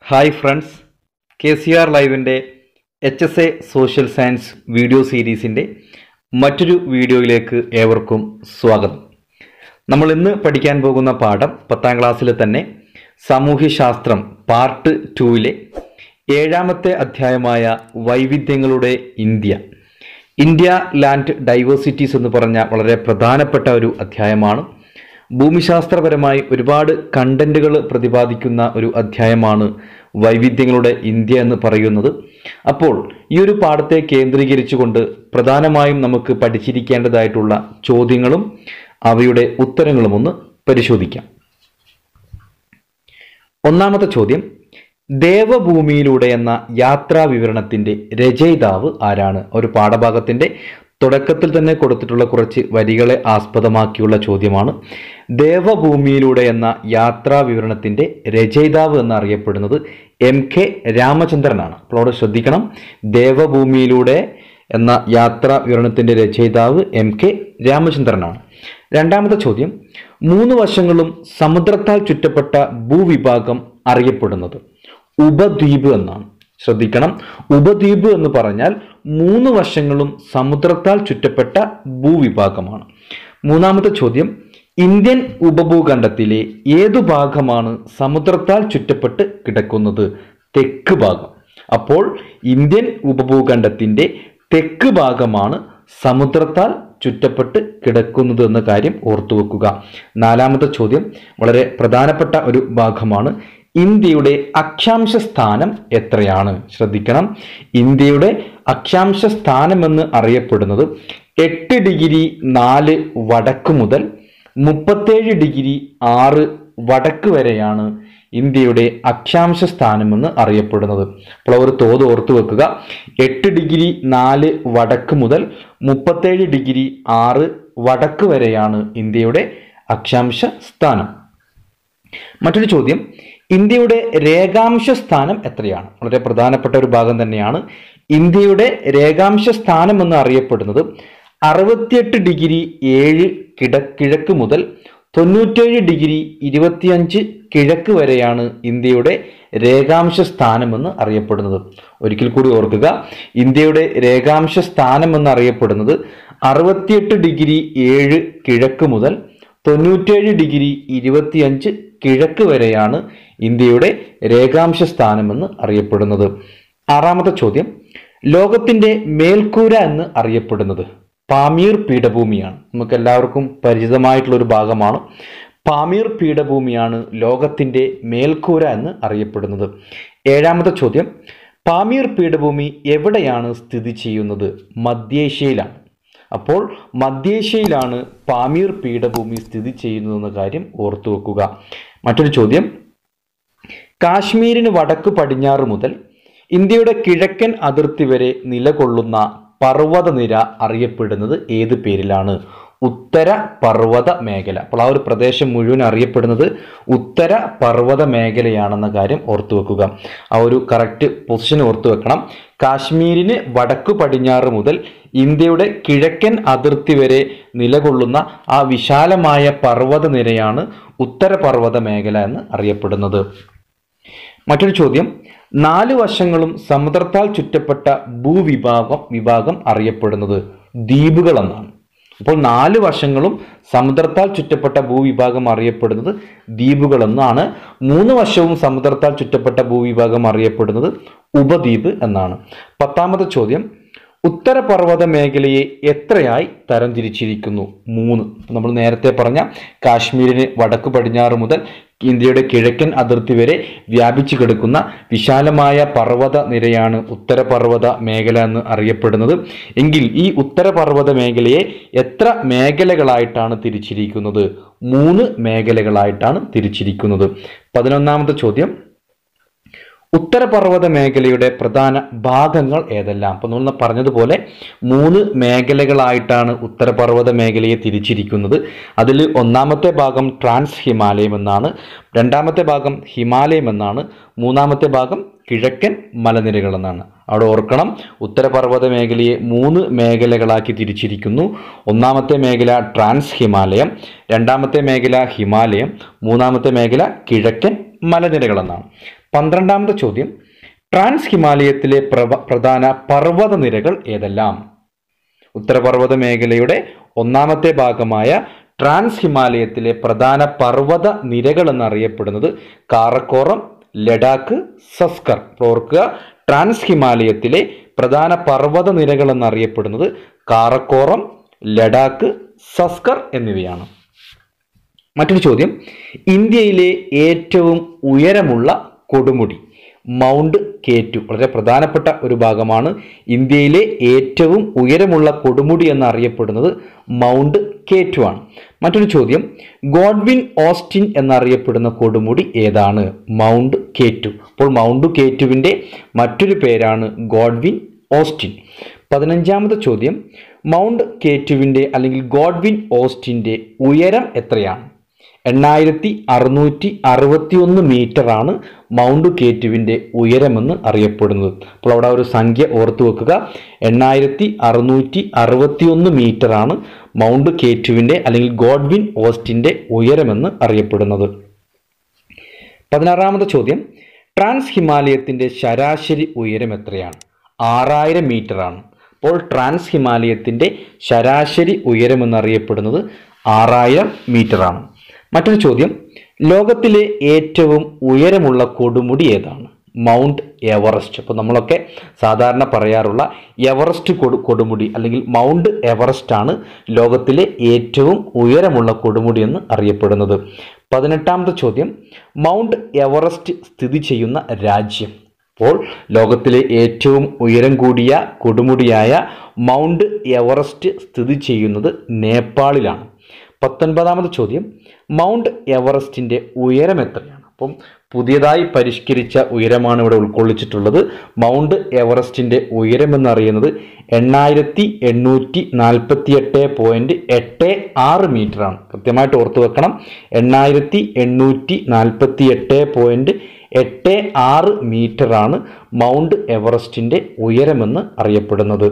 hi friends K C R ലൈവിൻ്റെ H S A social science video സീരീസിൻ്റെ മറ്റൊരു വീഡിയോയിലേക്ക് ഏവർക്കും സ്വാഗതം നമ്മൾ ഇന്ന് പഠിക്കാൻ പോകുന്ന പാഠം പത്താം ക്ലാസ്സിൽ തന്നെ സാമൂഹ്യശാസ്ത്രം പാർട്ട് ടൂവിലെ ഏഴാമത്തെ അധ്യായമായ വൈവിധ്യങ്ങളുടെ ഇന്ത്യ ഇന്ത്യ ലാൻഡ് ഡൈവേഴ്സിറ്റീസ് എന്ന് പറഞ്ഞ വളരെ പ്രധാനപ്പെട്ട ഒരു അധ്യായമാണ് ഭൂമിശാസ്ത്രപരമായി ഒരുപാട് കണ്ടന്റുകൾ പ്രതിപാദിക്കുന്ന ഒരു അധ്യായമാണ് വൈവിധ്യങ്ങളുടെ ഇന്ത്യ എന്ന് പറയുന്നത് അപ്പോൾ ഈ ഒരു പാഠത്തെ കേന്ദ്രീകരിച്ചുകൊണ്ട് പ്രധാനമായും നമുക്ക് പഠിച്ചിരിക്കേണ്ടതായിട്ടുള്ള ചോദ്യങ്ങളും അവയുടെ ഉത്തരങ്ങളും ഒന്ന് പരിശോധിക്കാം ഒന്നാമത്തെ ചോദ്യം ദേവഭൂമിയിലൂടെ എന്ന യാത്രാ വിവരണത്തിന്റെ രചയിതാവ് ആരാണ് ഒരു പാഠഭാഗത്തിന്റെ തുടക്കത്തിൽ തന്നെ കൊടുത്തിട്ടുള്ള കുറച്ച് വരികളെ ആസ്പദമാക്കിയുള്ള ചോദ്യമാണ് ദേവഭൂമിയിലൂടെ എന്ന യാത്രാ വിവരണത്തിന്റെ രചയിതാവ് എന്നറിയപ്പെടുന്നത് എം കെ രാമചന്ദ്രനാണ് അപ്പോൾ അവിടെ ശ്രദ്ധിക്കണം ദേവഭൂമിയിലൂടെ എന്ന യാത്രാ വിവരണത്തിന്റെ രചയിതാവ് എം കെ രാമചന്ദ്രനാണ് രണ്ടാമത്തെ ചോദ്യം മൂന്ന് വശങ്ങളും സമുദ്രത്താൽ ചുറ്റപ്പെട്ട ഭൂവിഭാഗം അറിയപ്പെടുന്നത് ഉപദ്വീപ് എന്നാണ് ശ്രദ്ധിക്കണം ഉപദ്വീപ് എന്ന് പറഞ്ഞാൽ മൂന്ന് വശങ്ങളും സമുദ്രത്താൽ ചുറ്റപ്പെട്ട ഭൂവിഭാഗമാണ് മൂന്നാമത്തെ ചോദ്യം ഇന്ത്യൻ ഉപഭൂഖണ്ഡത്തിലെ ഏതു ഭാഗമാണ് സമുദ്രത്താൽ ചുറ്റപ്പെട്ട് കിടക്കുന്നത് തെക്ക് ഭാഗം അപ്പോൾ ഇന്ത്യൻ ഉപഭൂഖണ്ഡത്തിന്റെ തെക്ക് ഭാഗമാണ് സമുദ്രത്താൽ ചുറ്റപ്പെട്ട് കിടക്കുന്നത് എന്ന കാര്യം ഓർത്തു വെക്കുക നാലാമത്തെ ചോദ്യം വളരെ പ്രധാനപ്പെട്ട ഒരു ഭാഗമാണ് ഇന്ത്യയുടെ അക്ഷാംശ സ്ഥാനം എത്രയാണ് ശ്രദ്ധിക്കണം ഇന്ത്യയുടെ അക്ഷാംശ സ്ഥാനമെന്ന് അറിയപ്പെടുന്നത് എട്ട് ഡിഗ്രി നാല് വടക്ക് മുതൽ മുപ്പത്തേഴ് ഡിഗ്രി ആറ് വടക്ക് വരെയാണ് ഇന്ത്യയുടെ അക്ഷാംശ സ്ഥാനമെന്ന് അറിയപ്പെടുന്നത് അപ്പോൾ ഒരു തോത് ഓർത്തു വെക്കുക എട്ട് ഡിഗ്രി നാല് വടക്ക് മുതൽ മുപ്പത്തേഴ് ഡിഗ്രി ആറ് വടക്ക് വരെയാണ് ഇന്ത്യയുടെ അക്ഷാംശ സ്ഥാനം മറ്റൊരു ചോദ്യം ഇന്ത്യയുടെ രേഖാംശ സ്ഥാനം എത്രയാണ് വളരെ പ്രധാനപ്പെട്ട ഒരു ഭാഗം തന്നെയാണ് ഇന്ത്യയുടെ രേഖാംശ സ്ഥാനം എന്ന് അറിയപ്പെടുന്നത് അറുപത്തിയെട്ട് ഡിഗ്രി ഏഴ് കിട കിഴക്ക് മുതൽ തൊണ്ണൂറ്റേഴ് ഡിഗ്രി ഇരുപത്തിയഞ്ച് കിഴക്ക് വരെയാണ് ഇന്ത്യയുടെ രേഖാംശ സ്ഥാനമെന്ന് അറിയപ്പെടുന്നത് ഒരിക്കൽ കൂടി ഓർക്കുക ഇന്ത്യയുടെ രേഖാംശ സ്ഥാനം എന്ന് അറിയപ്പെടുന്നത് അറുപത്തിയെട്ട് ഡിഗ്രി ഏഴ് കിഴക്ക് മുതൽ തൊണ്ണൂറ്റേഴ് ഡിഗ്രി ഇരുപത്തിയഞ്ച് കിഴക്ക് വരെയാണ് ഇന്ത്യയുടെ രേഖാംശ സ്ഥാനമെന്ന് അറിയപ്പെടുന്നത് ആറാമത്തെ ചോദ്യം ലോകത്തിന്റെ മേൽക്കൂര എന്ന് അറിയപ്പെടുന്നത് പാമീർ പീഠഭൂമിയാണ് നമുക്ക് എല്ലാവർക്കും പരിചിതമായിട്ടുള്ള ഒരു ഭാഗമാണ് പാമീർ പീഠഭൂമിയാണ് ലോകത്തിന്റെ മേൽക്കൂര എന്ന് അറിയപ്പെടുന്നത് ഏഴാമത്തെ ചോദ്യം പാമീർ പീഠഭൂമി എവിടെയാണ് സ്ഥിതി ചെയ്യുന്നത് മധ്യേഷ്യയിലാണ് അപ്പോൾ മധ്യേഷ്യയിലാണ് പാമീർ പീഠഭൂമി സ്ഥിതി ചെയ്യുന്നതെന്ന കാര്യം ഓർത്തു വെക്കുക മറ്റൊരു ചോദ്യം കാശ്മീരിന് വടക്ക് പടിഞ്ഞാറ് മുതൽ ഇന്ത്യയുടെ കിഴക്കൻ അതിർത്തി വരെ നിലകൊള്ളുന്ന പർവ്വതനിര അറിയപ്പെടുന്നത് ഏത് പേരിലാണ് ഉത്തര പർവ്വത മേഖല അപ്പോൾ ആ ഒരു പ്രദേശം മുഴുവൻ അറിയപ്പെടുന്നത് ഉത്തര പർവ്വത മേഖലയാണെന്ന കാര്യം ഓർത്തു വെക്കുക ആ ഒരു കറക്റ്റ് പൊസിഷൻ ഓർത്തു വെക്കണം കാശ്മീരിന് വടക്കു പടിഞ്ഞാറ് മുതൽ ഇന്ത്യയുടെ കിഴക്കൻ അതിർത്തി വരെ നിലകൊള്ളുന്ന ആ വിശാലമായ പർവ്വത നിരയാണ് ഉത്തര പർവ്വത മേഖല എന്ന് അറിയപ്പെടുന്നത് മറ്റൊരു ചോദ്യം നാല് വശങ്ങളും സമുദ്രത്താൽ ചുറ്റപ്പെട്ട ഭൂവിഭാഗം വിഭാഗം അറിയപ്പെടുന്നത് ദ്വീപുകൾ എന്നാണ് അപ്പോൾ നാല് വശങ്ങളും സമുദ്രത്താൽ ചുറ്റപ്പെട്ട ഭൂവിഭാഗം അറിയപ്പെടുന്നത് ദ്വീപുകൾ എന്നാണ് മൂന്ന് വശവും സമുദ്രത്താൽ ചുറ്റപ്പെട്ട ഭൂവിഭാഗം അറിയപ്പെടുന്നത് ഉപദ്വീപ് എന്നാണ് പത്താമത്തെ ചോദ്യം ഉത്തരപർവ്വത മേഖലയെ എത്രയായി തരംതിരിച്ചിരിക്കുന്നു മൂന്ന് നമ്മൾ നേരത്തെ പറഞ്ഞ കാശ്മീരിന് വടക്ക് പടിഞ്ഞാറ് മുതൽ ഇന്ത്യയുടെ കിഴക്കൻ അതിർത്തി വരെ വ്യാപിച്ചു കിടക്കുന്ന വിശാലമായ പർവ്വത നിരയാണ് ഉത്തരപർവ്വത മേഖല എന്ന് അറിയപ്പെടുന്നത് എങ്കിൽ ഈ ഉത്തരപർവ്വത മേഖലയെ എത്ര മേഖലകളായിട്ടാണ് തിരിച്ചിരിക്കുന്നത് മൂന്ന് മേഖലകളായിട്ടാണ് തിരിച്ചിരിക്കുന്നത് പതിനൊന്നാമത്തെ ചോദ്യം ഉത്തരപർവ്വത മേഖലയുടെ പ്രധാന ഭാഗങ്ങൾ ഏതെല്ലാം അപ്പം നമ്മൾ പറഞ്ഞതുപോലെ മൂന്ന് മേഖലകളായിട്ടാണ് ഉത്തരപർവ്വത മേഖലയെ തിരിച്ചിരിക്കുന്നത് അതിൽ ഒന്നാമത്തെ ഭാഗം ട്രാൻസ് ഹിമാലയം എന്നാണ് രണ്ടാമത്തെ ഭാഗം ഹിമാലയം എന്നാണ് മൂന്നാമത്തെ ഭാഗം കിഴക്കൻ മലനിരകൾ എന്നാണ് അവിടെ ഓർക്കണം ഉത്തരപർവ്വത മേഖലയെ മൂന്ന് മേഖലകളാക്കി തിരിച്ചിരിക്കുന്നു ഒന്നാമത്തെ മേഖല ട്രാൻസ് ഹിമാലയം രണ്ടാമത്തെ മേഖല ഹിമാലയം മൂന്നാമത്തെ മേഖല കിഴക്കൻ മലനിരകൾ എന്നാണ് പന്ത്രണ്ടാമത്തെ ചോദ്യം ട്രാൻസ് ഹിമാലയത്തിലെ പ്രവ പ്രധാന പർവ്വത നിരകൾ ഏതെല്ലാം ഉത്തരപർവ്വത മേഖലയുടെ ഒന്നാമത്തെ ഭാഗമായ ട്രാൻസ് ഹിമാലയത്തിലെ പ്രധാന പർവ്വത നിരകൾ എന്നറിയപ്പെടുന്നത് കാറക്കോറം ലഡാക്ക് സസ്കർ അപ്പോൾ ഓർക്കുക ട്രാൻസ് ഹിമാലയത്തിലെ പ്രധാന പർവ്വത നിരകൾ എന്നറിയപ്പെടുന്നത് കാറക്കോറം ലഡാക്ക് സസ്കർ എന്നിവയാണ് മറ്റൊരു ചോദ്യം ഇന്ത്യയിലെ ഏറ്റവും ഉയരമുള്ള കൊടുമുടി മൗണ്ട് കേറ്റു വളരെ പ്രധാനപ്പെട്ട ഒരു ഭാഗമാണ് ഇന്ത്യയിലെ ഏറ്റവും ഉയരമുള്ള കൊടുമുടി എന്നറിയപ്പെടുന്നത് മൗണ്ട് കേറ്റു ആണ് മറ്റൊരു ചോദ്യം ഗോഡ്വിൻ ഓസ്റ്റിൻ എന്നറിയപ്പെടുന്ന കൊടുമുടി ഏതാണ് മൗണ്ട് കേറ്റു അപ്പോൾ മൗണ്ട് കേറ്റുവിൻ്റെ മറ്റൊരു പേരാണ് ഗോഡ്വിൻ ഓസ്റ്റിൻ പതിനഞ്ചാമത്തെ ചോദ്യം മൗണ്ട് കേറ്റുവിൻ്റെ അല്ലെങ്കിൽ ഗോഡ്വിൻ ഓസ്റ്റിൻ്റെ ഉയരം എത്രയാണ് എണ്ണായിരത്തി അറുന്നൂറ്റി അറുപത്തി ഒന്ന് മീറ്ററാണ് മൗണ്ട് കേറ്റുവിൻ്റെ ഉയരമെന്ന് അറിയപ്പെടുന്നത് അപ്പോൾ അവിടെ ഒരു സംഖ്യ ഓർത്തു വെക്കുക എണ്ണായിരത്തി അറുന്നൂറ്റി അറുപത്തി ഒന്ന് മീറ്ററാണ് മൗണ്ട് കേറ്റുവിൻ്റെ അല്ലെങ്കിൽ ഗോഡ്വിൻ ഓസ്റ്റിൻ്റെ ഉയരമെന്ന് അറിയപ്പെടുന്നത് പതിനാറാമത്തെ ചോദ്യം ട്രാൻസ് ഹിമാലയത്തിൻ്റെ ശരാശരി ഉയരം എത്രയാണ് ആറായിരം മീറ്ററാണ് അപ്പോൾ ട്രാൻസ് ഹിമാലയത്തിൻ്റെ ശരാശരി ഉയരം എന്നറിയപ്പെടുന്നത് ആറായിരം മീറ്ററാണ് മറ്റൊരു ചോദ്യം ലോകത്തിലെ ഏറ്റവും ഉയരമുള്ള കൊടുമുടി ഏതാണ് മൗണ്ട് എവറസ്റ്റ് അപ്പോൾ നമ്മളൊക്കെ സാധാരണ പറയാറുള്ള എവറസ്റ്റ് കൊടു കൊടുമുടി അല്ലെങ്കിൽ മൗണ്ട് എവറസ്റ്റ് ആണ് ലോകത്തിലെ ഏറ്റവും ഉയരമുള്ള കൊടുമുടി എന്ന് അറിയപ്പെടുന്നത് പതിനെട്ടാമത്തെ ചോദ്യം മൗണ്ട് എവറസ്റ്റ് സ്ഥിതി ചെയ്യുന്ന രാജ്യം അപ്പോൾ ലോകത്തിലെ ഏറ്റവും ഉയരം കൂടിയ കൊടുമുടിയായ മൗണ്ട് എവറസ്റ്റ് സ്ഥിതി ചെയ്യുന്നത് നേപ്പാളിലാണ് പത്തൊൻപതാമത് ചോദ്യം മൗണ്ട് എവറസ്റ്റിൻ്റെ ഉയരം എത്രയാണ് അപ്പം പുതിയതായി പരിഷ്കരിച്ച ഉയരമാണ് ഇവിടെ ഉൾക്കൊള്ളിച്ചിട്ടുള്ളത് മൗണ്ട് എവറസ്റ്റിൻ്റെ ഉയരം എന്നറിയുന്നത് എണ്ണായിരത്തി എണ്ണൂറ്റി നാൽപ്പത്തി എട്ട് പോയിൻറ്റ് എട്ട് ആറ് മീറ്ററാണ് കൃത്യമായിട്ട് ഓർത്തു വെക്കണം എണ്ണായിരത്തി എണ്ണൂറ്റി നാൽപ്പത്തി എട്ട് പോയിൻറ്റ് എട്ട് ആറ് മീറ്ററാണ് മൗണ്ട് എവറസ്റ്റിൻ്റെ ഉയരമെന്ന് അറിയപ്പെടുന്നത്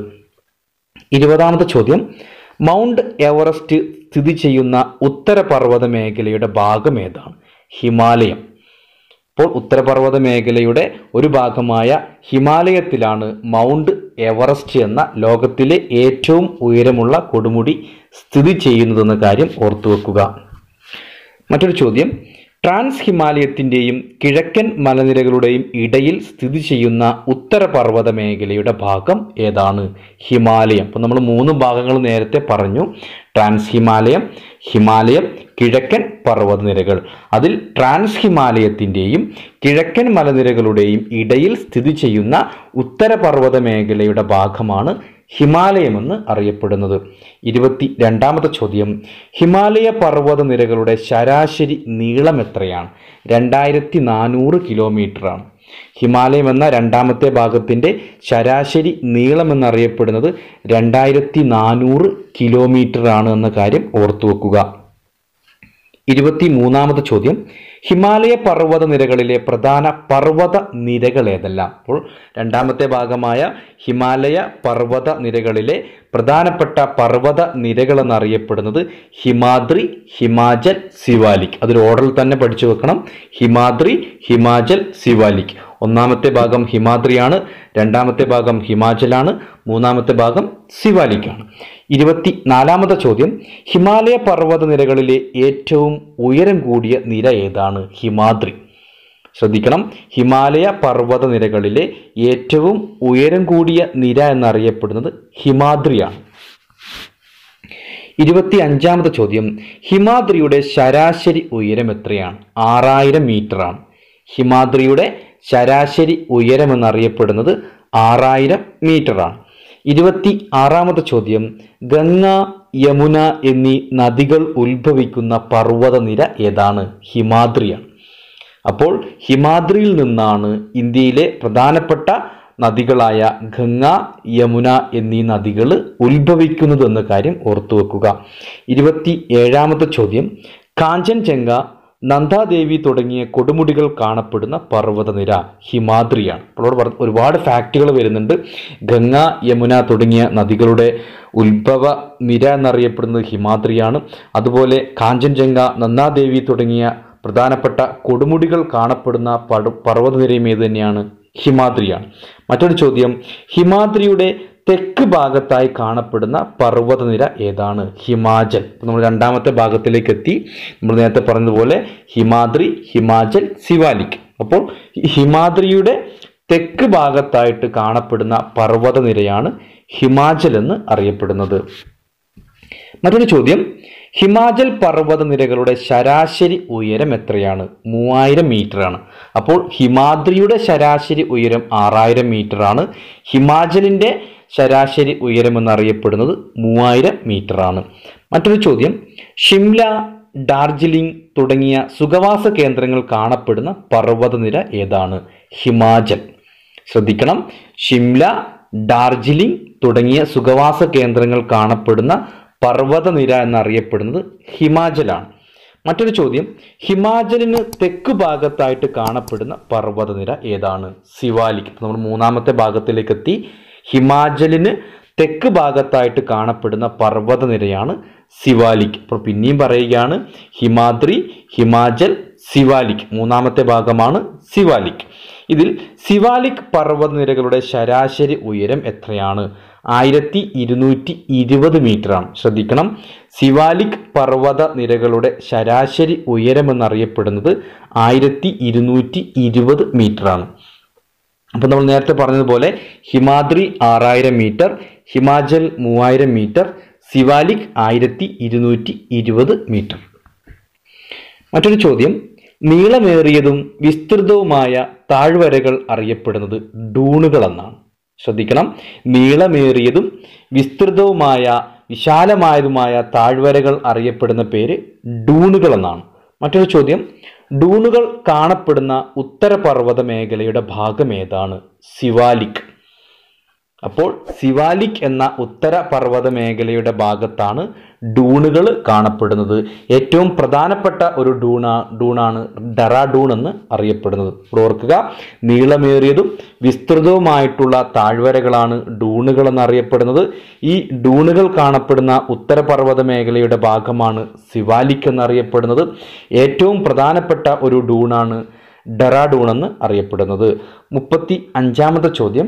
ഇരുപതാമത്തെ ചോദ്യം മൗണ്ട് എവറസ്റ്റ് സ്ഥിതി ചെയ്യുന്ന ഉത്തരപർവ്വത മേഖലയുടെ ഭാഗം ഏതാണ് ഹിമാലയം അപ്പോൾ ഉത്തരപർവ്വത മേഖലയുടെ ഒരു ഭാഗമായ ഹിമാലയത്തിലാണ് മൗണ്ട് എവറസ്റ്റ് എന്ന ലോകത്തിലെ ഏറ്റവും ഉയരമുള്ള കൊടുമുടി സ്ഥിതി ചെയ്യുന്നതെന്ന കാര്യം ഓർത്തു വെക്കുക മറ്റൊരു ചോദ്യം ട്രാൻസ് ഹിമാലയത്തിൻ്റെയും കിഴക്കൻ മലനിരകളുടെയും ഇടയിൽ സ്ഥിതി ചെയ്യുന്ന ഉത്തരപർവ്വത മേഖലയുടെ ഭാഗം ഏതാണ് ഹിമാലയം അപ്പോൾ നമ്മൾ മൂന്ന് ഭാഗങ്ങൾ നേരത്തെ പറഞ്ഞു ട്രാൻസ് ഹിമാലയം ഹിമാലയം കിഴക്കൻ പർവ്വതനിരകൾ അതിൽ ട്രാൻസ് ഹിമാലയത്തിൻ്റെയും കിഴക്കൻ മലനിരകളുടെയും ഇടയിൽ സ്ഥിതി ചെയ്യുന്ന ഉത്തരപർവ്വത മേഖലയുടെ ഭാഗമാണ് ഹിമാലയമെന്ന് അറിയപ്പെടുന്നത് ഇരുപത്തി രണ്ടാമത്തെ ചോദ്യം ഹിമാലയ പർവ്വത നിരകളുടെ ശരാശരി നീളം എത്രയാണ് രണ്ടായിരത്തി നാനൂറ് കിലോമീറ്ററാണ് ഹിമാലയം എന്ന രണ്ടാമത്തെ ഭാഗത്തിൻ്റെ ശരാശരി നീളം എന്നറിയപ്പെടുന്നത് രണ്ടായിരത്തി നാനൂറ് കിലോമീറ്റർ ആണ് എന്ന കാര്യം ഓർത്തു വെക്കുക ഇരുപത്തി മൂന്നാമത്തെ ചോദ്യം ഹിമാലയ പർവ്വത നിരകളിലെ പ്രധാന പർവ്വത നിരകൾ ഏതെല്ലാം അപ്പോൾ രണ്ടാമത്തെ ഭാഗമായ ഹിമാലയ പർവ്വത നിരകളിലെ പ്രധാനപ്പെട്ട പർവ്വത നിരകൾ എന്നറിയപ്പെടുന്നത് ഹിമാദ്രി ഹിമാചൽ സിവാലിക് അതൊരു ഓർഡറിൽ തന്നെ പഠിച്ചു വെക്കണം ഹിമാദ്രി ഹിമാചൽ സിവാലിക് ഒന്നാമത്തെ ഭാഗം ഹിമാദ്രിയാണ് രണ്ടാമത്തെ ഭാഗം ഹിമാചലാണ് മൂന്നാമത്തെ ഭാഗം സിവാലിക്കാണ് ഇരുപത്തി നാലാമത്തെ ചോദ്യം ഹിമാലയ പർവ്വത നിരകളിലെ ഏറ്റവും ഉയരം കൂടിയ നിര ഏതാണ് ഹിമാദ്രി ശ്രദ്ധിക്കണം ഹിമാലയ പർവ്വത നിരകളിലെ ഏറ്റവും ഉയരം കൂടിയ നിര എന്നറിയപ്പെടുന്നത് ഹിമാദ്രിയാണ് ഇരുപത്തി അഞ്ചാമത്തെ ചോദ്യം ഹിമാദ്രിയുടെ ശരാശരി ഉയരം എത്രയാണ് ആറായിരം മീറ്ററാണ് ഹിമാദ്രിയുടെ ശരാശരി ഉയരം എന്നറിയപ്പെടുന്നത് ആറായിരം മീറ്ററാണ് ഇരുപത്തി ആറാമത്തെ ചോദ്യം ഗംഗ യമുന എന്നീ നദികൾ ഉത്ഭവിക്കുന്ന പർവ്വതനിര ഏതാണ് ഹിമാദ്രിയാണ് അപ്പോൾ ഹിമാദ്രിയിൽ നിന്നാണ് ഇന്ത്യയിലെ പ്രധാനപ്പെട്ട നദികളായ ഗംഗ യമുന എന്നീ നദികൾ ഉത്ഭവിക്കുന്നത് എന്ന കാര്യം ഓർത്തു വെക്കുക ഇരുപത്തി ഏഴാമത്തെ ചോദ്യം കാഞ്ചൻജംഗ നന്ദാദേവി തുടങ്ങിയ കൊടുമുടികൾ കാണപ്പെടുന്ന പർവ്വതനിര ഹിമാദ്രിയാണ് അപ്പോൾ അവിടെ പറ- ഒരുപാട് ഫാക്റ്റുകൾ വരുന്നുണ്ട് ഗംഗ യമുന തുടങ്ങിയ നദികളുടെ ഉത്ഭവ നിര എന്നറിയപ്പെടുന്നത് ഹിമാദ്രിയാണ് അതുപോലെ കാഞ്ചൻജംഗ നന്ദാദേവി തുടങ്ങിയ പ്രധാനപ്പെട്ട കൊടുമുടികൾ കാണപ്പെടുന്ന പട പർവ്വതനിരയും ഏത് തന്നെയാണ് ഹിമാദ്രിയാണ് മറ്റൊരു ചോദ്യം ഹിമാദ്രിയുടെ തെക്ക് ഭാഗത്തായി കാണപ്പെടുന്ന പർവ്വതനിര ഏതാണ് ഹിമാചൽ ഇപ്പൊ നമ്മൾ രണ്ടാമത്തെ ഭാഗത്തിലേക്ക് എത്തി നമ്മൾ നേരത്തെ പറഞ്ഞതുപോലെ ഹിമാദ്രി ഹിമാചൽ സിവാലിക് അപ്പോൾ ഹിമാദ്രിയുടെ തെക്ക് ഭാഗത്തായിട്ട് കാണപ്പെടുന്ന പർവ്വതനിരയാണ് ഹിമാചൽ എന്ന് അറിയപ്പെടുന്നത് മറ്റൊരു ചോദ്യം ഹിമാചൽ പർവ്വത നിരകളുടെ ശരാശരി ഉയരം എത്രയാണ് മൂവായിരം മീറ്റർ ആണ് അപ്പോൾ ഹിമാദ്രിയുടെ ശരാശരി ഉയരം ആറായിരം മീറ്റർ ആണ് ഹിമാചലിൻ്റെ ശരാശരി ഉയരം എന്നറിയപ്പെടുന്നത് മൂവായിരം മീറ്റർ ആണ് മറ്റൊരു ചോദ്യം ഷിംല ഡാർജിലിംഗ് തുടങ്ങിയ സുഖവാസ കേന്ദ്രങ്ങൾ കാണപ്പെടുന്ന പർവ്വതനിര ഏതാണ് ഹിമാചൽ ശ്രദ്ധിക്കണം ഷിംല ഡാർജിലിംഗ് തുടങ്ങിയ സുഖവാസ കേന്ദ്രങ്ങൾ കാണപ്പെടുന്ന പർവ്വതനിര എന്നറിയപ്പെടുന്നത് ഹിമാചലാണ് മറ്റൊരു ചോദ്യം ഹിമാചലിന് തെക്ക് ഭാഗത്തായിട്ട് കാണപ്പെടുന്ന പർവ്വതനിര ഏതാണ് സിവാലിക് ഇപ്പൊ നമ്മൾ മൂന്നാമത്തെ ഭാഗത്തിലേക്ക് എത്തി ഹിമാചലിന് തെക്ക് ഭാഗത്തായിട്ട് കാണപ്പെടുന്ന പർവ്വതനിരയാണ് സിവാലിക് അപ്പോൾ പിന്നെയും പറയുകയാണ് ഹിമാദ്രി ഹിമാചൽ സിവാലിക് മൂന്നാമത്തെ ഭാഗമാണ് സിവാലിക് ഇതിൽ സിവാലിക് പർവ്വതനിരകളുടെ ശരാശരി ഉയരം എത്രയാണ് ആയിരത്തി ഇരുന്നൂറ്റി ഇരുപത് മീറ്റർ ആണ് ശ്രദ്ധിക്കണം സിവാലിക് പർവ്വത നിരകളുടെ ശരാശരി ഉയരം എന്നറിയപ്പെടുന്നത് ആയിരത്തി ഇരുന്നൂറ്റി ഇരുപത് മീറ്റർ ആണ് അപ്പോൾ നമ്മൾ നേരത്തെ പറഞ്ഞതുപോലെ ഹിമാദ്രി ആറായിരം മീറ്റർ ഹിമാചൽ മൂവായിരം മീറ്റർ സിവാലിക് ആയിരത്തി ഇരുന്നൂറ്റി ഇരുപത് മീറ്റർ മറ്റൊരു ചോദ്യം നീളമേറിയതും വിസ്തൃതവുമായ താഴ്വരകൾ അറിയപ്പെടുന്നത് ഡൂണുകൾ എന്നാണ് ശ്രദ്ധിക്കണം നീളമേറിയതും വിസ്തൃതവുമായ വിശാലമായതുമായ താഴ്വരകൾ അറിയപ്പെടുന്ന പേര് ഡൂണുകൾ എന്നാണ് മറ്റൊരു ചോദ്യം ഡൂണുകൾ കാണപ്പെടുന്ന ഉത്തരപർവ്വത മേഖലയുടെ ഭാഗം ഏതാണ് സിവാലിക് അപ്പോൾ സിവാലിക് എന്ന ഉത്തര പർവ്വത മേഖലയുടെ ഭാഗത്താണ് ഡൂണുകൾ കാണപ്പെടുന്നത് ഏറ്റവും പ്രധാനപ്പെട്ട ഒരു ഡൂണ ഡൂണാണ് ഡറാഡൂൺ എന്ന് അറിയപ്പെടുന്നത് ഇവിടെ ഓർക്കുക നീളമേറിയതും വിസ്തൃതവുമായിട്ടുള്ള താഴ്വരകളാണ് ഡൂണുകൾ എന്നറിയപ്പെടുന്നത് ഈ ഡൂണുകൾ കാണപ്പെടുന്ന ഉത്തരപർവ്വത മേഖലയുടെ ഭാഗമാണ് സിവാലിക് എന്നറിയപ്പെടുന്നത് ഏറ്റവും പ്രധാനപ്പെട്ട ഒരു ഡൂണാണ് ഡറാഡൂൺ എന്ന് അറിയപ്പെടുന്നത് മുപ്പത്തി അഞ്ചാമത്തെ ചോദ്യം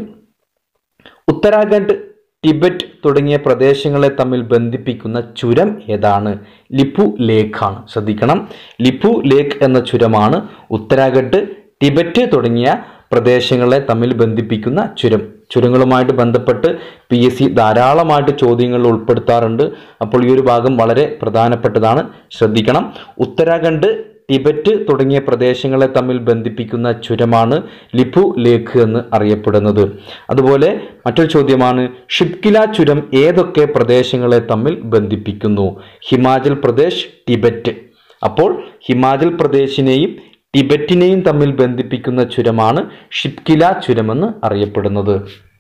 ഉത്തരാഖണ്ഡ് ടിബറ്റ് തുടങ്ങിയ പ്രദേശങ്ങളെ തമ്മിൽ ബന്ധിപ്പിക്കുന്ന ചുരം ഏതാണ് ലിപ്പു ലേക്കാണ് ശ്രദ്ധിക്കണം ലിപ്പു ലേക്ക് എന്ന ചുരമാണ് ഉത്തരാഖണ്ഡ് ടിബറ്റ് തുടങ്ങിയ പ്രദേശങ്ങളെ തമ്മിൽ ബന്ധിപ്പിക്കുന്ന ചുരം ചുരങ്ങളുമായിട്ട് ബന്ധപ്പെട്ട് പി എസ് സി ധാരാളമായിട്ട് ചോദ്യങ്ങൾ ഉൾപ്പെടുത്താറുണ്ട് അപ്പോൾ ഈ ഒരു ഭാഗം വളരെ പ്രധാനപ്പെട്ടതാണ് ശ്രദ്ധിക്കണം ഉത്തരാഖണ്ഡ് ടിബറ്റ് തുടങ്ങിയ പ്രദേശങ്ങളെ തമ്മിൽ ബന്ധിപ്പിക്കുന്ന ചുരമാണ് ലിപു ലേക്ക് എന്ന് അറിയപ്പെടുന്നത് അതുപോലെ മറ്റൊരു ചോദ്യമാണ് ഷിപ്കില ചുരം ഏതൊക്കെ പ്രദേശങ്ങളെ തമ്മിൽ ബന്ധിപ്പിക്കുന്നു ഹിമാചൽ പ്രദേശ് ടിബറ്റ് അപ്പോൾ ഹിമാചൽ പ്രദേശിനെയും ടിബറ്റിനെയും തമ്മിൽ ബന്ധിപ്പിക്കുന്ന ചുരമാണ് ഷിപ്കില ചുരമെന്ന് അറിയപ്പെടുന്നത്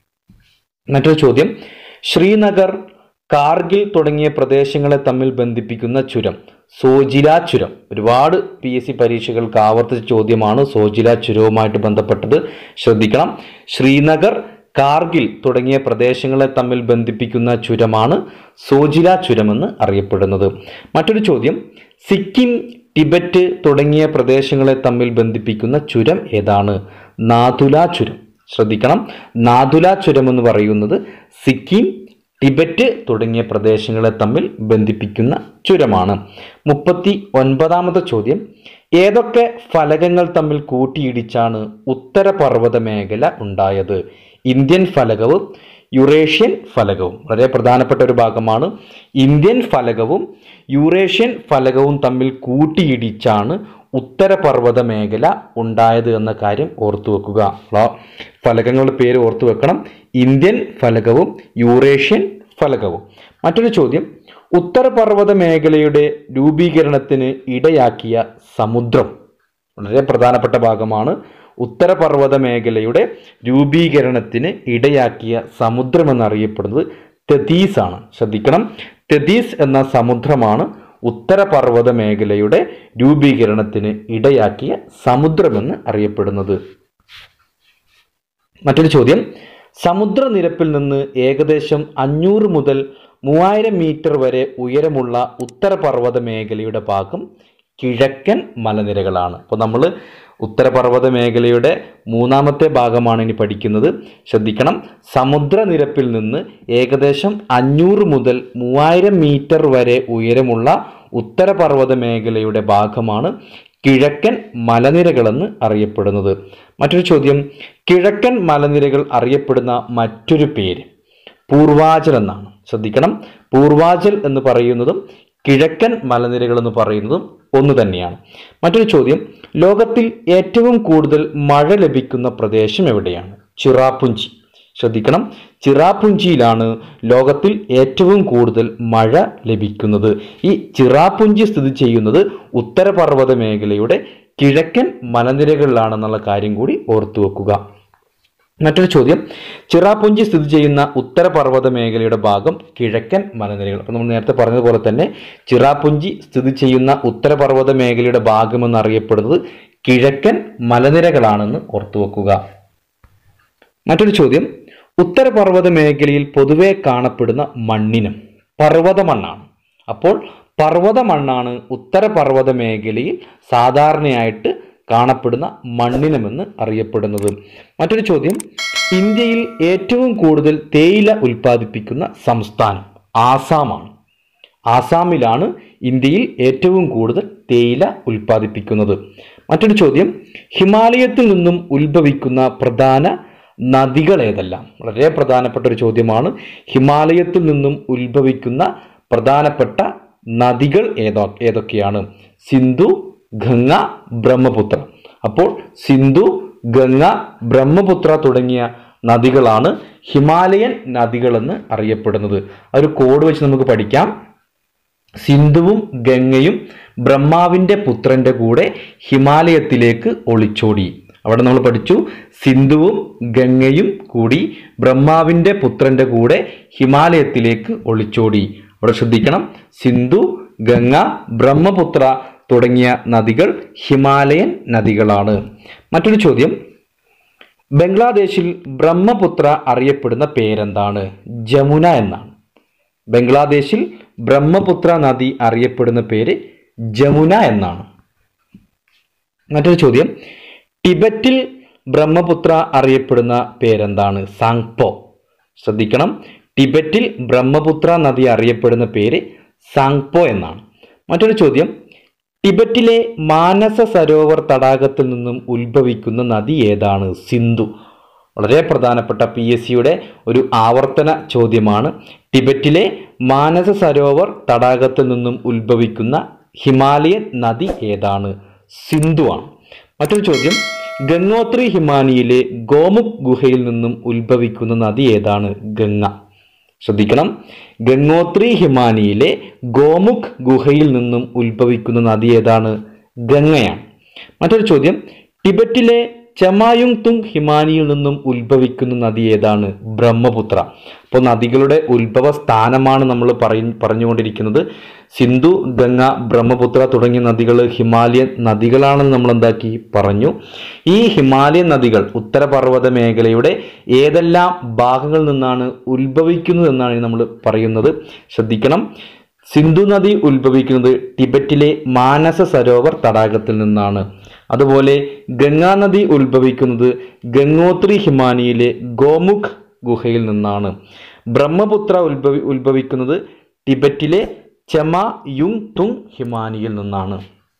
മറ്റൊരു ചോദ്യം ശ്രീനഗർ കാർഗിൽ തുടങ്ങിയ പ്രദേശങ്ങളെ തമ്മിൽ ബന്ധിപ്പിക്കുന്ന ചുരം സോജില ചുരം ഒരുപാട് പി എസ് സി പരീക്ഷകൾക്ക് ആവർത്തിച്ച ചോദ്യമാണ് സോജില ചുരവുമായിട്ട് ബന്ധപ്പെട്ടത് ശ്രദ്ധിക്കണം ശ്രീനഗർ കാർഗിൽ തുടങ്ങിയ പ്രദേശങ്ങളെ തമ്മിൽ ബന്ധിപ്പിക്കുന്ന ചുരമാണ് സോജില ചുരമെന്ന് അറിയപ്പെടുന്നത് മറ്റൊരു ചോദ്യം സിക്കിം ടിബറ്റ് തുടങ്ങിയ പ്രദേശങ്ങളെ തമ്മിൽ ബന്ധിപ്പിക്കുന്ന ചുരം ഏതാണ് നാഥുല ചുരം ശ്രദ്ധിക്കണം നാഥുല ചുരം എന്ന് പറയുന്നത് സിക്കിം ടിബറ്റ് തുടങ്ങിയ പ്രദേശങ്ങളെ തമ്മിൽ ബന്ധിപ്പിക്കുന്ന ചുരമാണ് മുപ്പത്തി ഒൻപതാമത്തെ ചോദ്യം ഏതൊക്കെ ഫലകങ്ങൾ തമ്മിൽ കൂട്ടിയിടിച്ചാണ് ഉത്തരപർവ്വത മേഖല ഉണ്ടായത് ഇന്ത്യൻ ഫലകവും യുറേഷ്യൻ ഫലകവും വളരെ പ്രധാനപ്പെട്ട ഒരു ഭാഗമാണ് ഇന്ത്യൻ ഫലകവും യൂറേഷ്യൻ ഫലകവും തമ്മിൽ കൂട്ടിയിടിച്ചാണ് ഉത്തരപർവ്വത മേഖല ഉണ്ടായത് എന്ന കാര്യം ഓർത്തു വെക്കുക ആ ഫലകങ്ങളുടെ പേര് ഓർത്തു വെക്കണം ഇന്ത്യൻ ഫലകവും യൂറേഷ്യൻ ഫലകവും മറ്റൊരു ചോദ്യം ഉത്തരപർവ്വത മേഖലയുടെ രൂപീകരണത്തിന് ഇടയാക്കിയ സമുദ്രം വളരെ പ്രധാനപ്പെട്ട ഭാഗമാണ് ഉത്തരപർവ്വത മേഖലയുടെ രൂപീകരണത്തിന് ഇടയാക്കിയ സമുദ്രം എന്നറിയപ്പെടുന്നത് തെതീസ് ആണ് ശ്രദ്ധിക്കണം തെതീസ് എന്ന സമുദ്രമാണ് ഉത്തരപർവ്വത മേഖലയുടെ രൂപീകരണത്തിന് ഇടയാക്കിയ സമുദ്രമെന്ന് അറിയപ്പെടുന്നത് മറ്റൊരു ചോദ്യം സമുദ്രനിരപ്പിൽ നിന്ന് ഏകദേശം അഞ്ഞൂറ് മുതൽ മൂവായിരം മീറ്റർ വരെ ഉയരമുള്ള ഉത്തരപർവ്വത മേഖലയുടെ ഭാഗം കിഴക്കൻ മലനിരകളാണ് അപ്പോൾ നമ്മൾ ഉത്തരപർവ്വത മേഖലയുടെ മൂന്നാമത്തെ ഭാഗമാണ് ഇനി പഠിക്കുന്നത് ശ്രദ്ധിക്കണം സമുദ്രനിരപ്പിൽ നിന്ന് ഏകദേശം അഞ്ഞൂറ് മുതൽ മൂവായിരം മീറ്റർ വരെ ഉയരമുള്ള ഉത്തരപർവ്വത മേഖലയുടെ ഭാഗമാണ് കിഴക്കൻ മലനിരകളെന്ന് അറിയപ്പെടുന്നത് മറ്റൊരു ചോദ്യം കിഴക്കൻ മലനിരകൾ അറിയപ്പെടുന്ന മറ്റൊരു പേര് പൂർവാചൽ എന്നാണ് ശ്രദ്ധിക്കണം പൂർവാചൽ എന്ന് പറയുന്നതും കിഴക്കൻ മലനിരകൾ എന്ന് പറയുന്നതും ഒന്ന് തന്നെയാണ് മറ്റൊരു ചോദ്യം ലോകത്തിൽ ഏറ്റവും കൂടുതൽ മഴ ലഭിക്കുന്ന പ്രദേശം എവിടെയാണ് ചിറാപ്പുഞ്ചി ശ്രദ്ധിക്കണം ചിറാപ്പുഞ്ചിയിലാണ് ലോകത്തിൽ ഏറ്റവും കൂടുതൽ മഴ ലഭിക്കുന്നത് ഈ ചിറാപ്പുഞ്ചി സ്ഥിതി ചെയ്യുന്നത് ഉത്തരപർവ്വത മേഖലയുടെ കിഴക്കൻ മലനിരകളിലാണെന്നുള്ള കാര്യം കൂടി ഓർത്തു വെക്കുക മറ്റൊരു ചോദ്യം ചിറാപുഞ്ചി സ്ഥിതി ചെയ്യുന്ന ഉത്തരപർവ്വത മേഖലയുടെ ഭാഗം കിഴക്കൻ മലനിരകൾ അപ്പോൾ നമ്മൾ നേരത്തെ പറഞ്ഞതുപോലെ തന്നെ ചിറാപുഞ്ചി സ്ഥിതി ചെയ്യുന്ന ഉത്തരപർവ്വത മേഖലയുടെ ഭാഗം എന്നറിയപ്പെടുന്നത് കിഴക്കൻ മലനിരകളാണെന്ന് ഓർത്തു വെക്കുക മറ്റൊരു ചോദ്യം ഉത്തരപർവ്വത മേഖലയിൽ പൊതുവെ കാണപ്പെടുന്ന മണ്ണിനം പർവ്വത മണ്ണാണ് അപ്പോൾ പർവ്വത മണ്ണാണ് ഉത്തരപർവ്വത മേഖലയിൽ സാധാരണയായിട്ട് കാണപ്പെടുന്ന മണ്ണിനമെന്ന് അറിയപ്പെടുന്നത് മറ്റൊരു ചോദ്യം ഇന്ത്യയിൽ ഏറ്റവും കൂടുതൽ തേയില ഉൽപ്പാദിപ്പിക്കുന്ന സംസ്ഥാനം ആസാമാണ് ആസാമിലാണ് ഇന്ത്യയിൽ ഏറ്റവും കൂടുതൽ തേയില ഉൽപ്പാദിപ്പിക്കുന്നത് മറ്റൊരു ചോദ്യം ഹിമാലയത്തിൽ നിന്നും ഉത്ഭവിക്കുന്ന പ്രധാന നദികൾ ഏതെല്ലാം വളരെ പ്രധാനപ്പെട്ട ഒരു ചോദ്യമാണ് ഹിമാലയത്തിൽ നിന്നും ഉത്ഭവിക്കുന്ന പ്രധാനപ്പെട്ട നദികൾ ഏതോ ഏതൊക്കെയാണ് സിന്ധു ഗംഗ ബ്രഹ്മപുത്ര അപ്പോൾ സിന്ധു ഗംഗ ബ്രഹ്മപുത്ര തുടങ്ങിയ നദികളാണ് ഹിമാലയൻ നദികളെന്ന് അറിയപ്പെടുന്നത് ആ ഒരു കോഡ് വെച്ച് നമുക്ക് പഠിക്കാം സിന്ധുവും ഗംഗയും ബ്രഹ്മാവിൻ്റെ പുത്രന്റെ കൂടെ ഹിമാലയത്തിലേക്ക് ഒളിച്ചോടി അവിടെ നമ്മൾ പഠിച്ചു സിന്ധുവും ഗംഗയും കൂടി ബ്രഹ്മാവിൻ്റെ പുത്രന്റെ കൂടെ ഹിമാലയത്തിലേക്ക് ഒളിച്ചോടി അവിടെ ശ്രദ്ധിക്കണം സിന്ധു ഗംഗ ബ്രഹ്മപുത്ര തുടങ്ങിയ നദികൾ ഹിമാലയൻ നദികളാണ് മറ്റൊരു ചോദ്യം ബംഗ്ലാദേശിൽ ബ്രഹ്മപുത്ര അറിയപ്പെടുന്ന പേരെന്താണ് ജമുന എന്നാണ് ബംഗ്ലാദേശിൽ ബ്രഹ്മപുത്ര നദി അറിയപ്പെടുന്ന പേര് ജമുന എന്നാണ് മറ്റൊരു ചോദ്യം ടിബറ്റിൽ ബ്രഹ്മപുത്ര അറിയപ്പെടുന്ന പേരെന്താണ് സാങ്പോ ശ്രദ്ധിക്കണം ടിബറ്റിൽ ബ്രഹ്മപുത്ര നദി അറിയപ്പെടുന്ന പേര് സാങ്പോ എന്നാണ് മറ്റൊരു ചോദ്യം ടിബറ്റിലെ മാനസ സരോവർ തടാകത്തിൽ നിന്നും ഉത്ഭവിക്കുന്ന നദി ഏതാണ് സിന്ധു വളരെ പ്രധാനപ്പെട്ട പി എസ് സിയുടെ ഒരു ആവർത്തന ചോദ്യമാണ് ടിബറ്റിലെ മാനസ സരോവർ തടാകത്തിൽ നിന്നും ഉത്ഭവിക്കുന്ന ഹിമാലയൻ നദി ഏതാണ് സിന്ധുവാണ് മറ്റൊരു ചോദ്യം ഗംഗോത്രി ഹിമാനിയിലെ ഗോമുഖ് ഗുഹയിൽ നിന്നും ഉത്ഭവിക്കുന്ന നദി ഏതാണ് ഗംഗ ശ്രദ്ധിക്കണം ഗംഗോത്രി ഹിമാനിയിലെ ഗോമുഖ് ഗുഹയിൽ നിന്നും ഉത്ഭവിക്കുന്ന നദി ഏതാണ് ഗംഗയാണ് മറ്റൊരു ചോദ്യം ടിബറ്റിലെ ചമായുങ് തുങ് ഹിമാനിയിൽ നിന്നും ഉത്ഭവിക്കുന്ന നദി ഏതാണ് ബ്രഹ്മപുത്ര അപ്പോൾ നദികളുടെ ഉത്ഭവ സ്ഥാനമാണ് നമ്മൾ പറയ പറഞ്ഞുകൊണ്ടിരിക്കുന്നത് സിന്ധു ഗംഗ ബ്രഹ്മപുത്ര തുടങ്ങിയ നദികൾ ഹിമാലയൻ നദികളാണെന്ന് നമ്മൾ എന്താക്കി പറഞ്ഞു ഈ ഹിമാലയൻ നദികൾ ഉത്തരപർവ്വത മേഖലയുടെ ഏതെല്ലാം ഭാഗങ്ങളിൽ നിന്നാണ് ഉത്ഭവിക്കുന്നത് എന്നാണ് നമ്മൾ പറയുന്നത് ശ്രദ്ധിക്കണം സിന്ധു നദി ഉത്ഭവിക്കുന്നത് ടിബറ്റിലെ മാനസ സരോവർ തടാകത്തിൽ നിന്നാണ് അതുപോലെ ഗംഗാ നദി ഉത്ഭവിക്കുന്നത് ഗംഗോത്രി ഹിമാനിയിലെ ഗോമുഖ് ഗുഹയിൽ നിന്നാണ് ബ്രഹ്മപുത്ര ഉത്ഭവി ഉത്ഭവിക്കുന്നത് ടിബറ്റിലെ ചെമ യുങ് തുങ് ഹിമാനിയിൽ നിന്നാണ്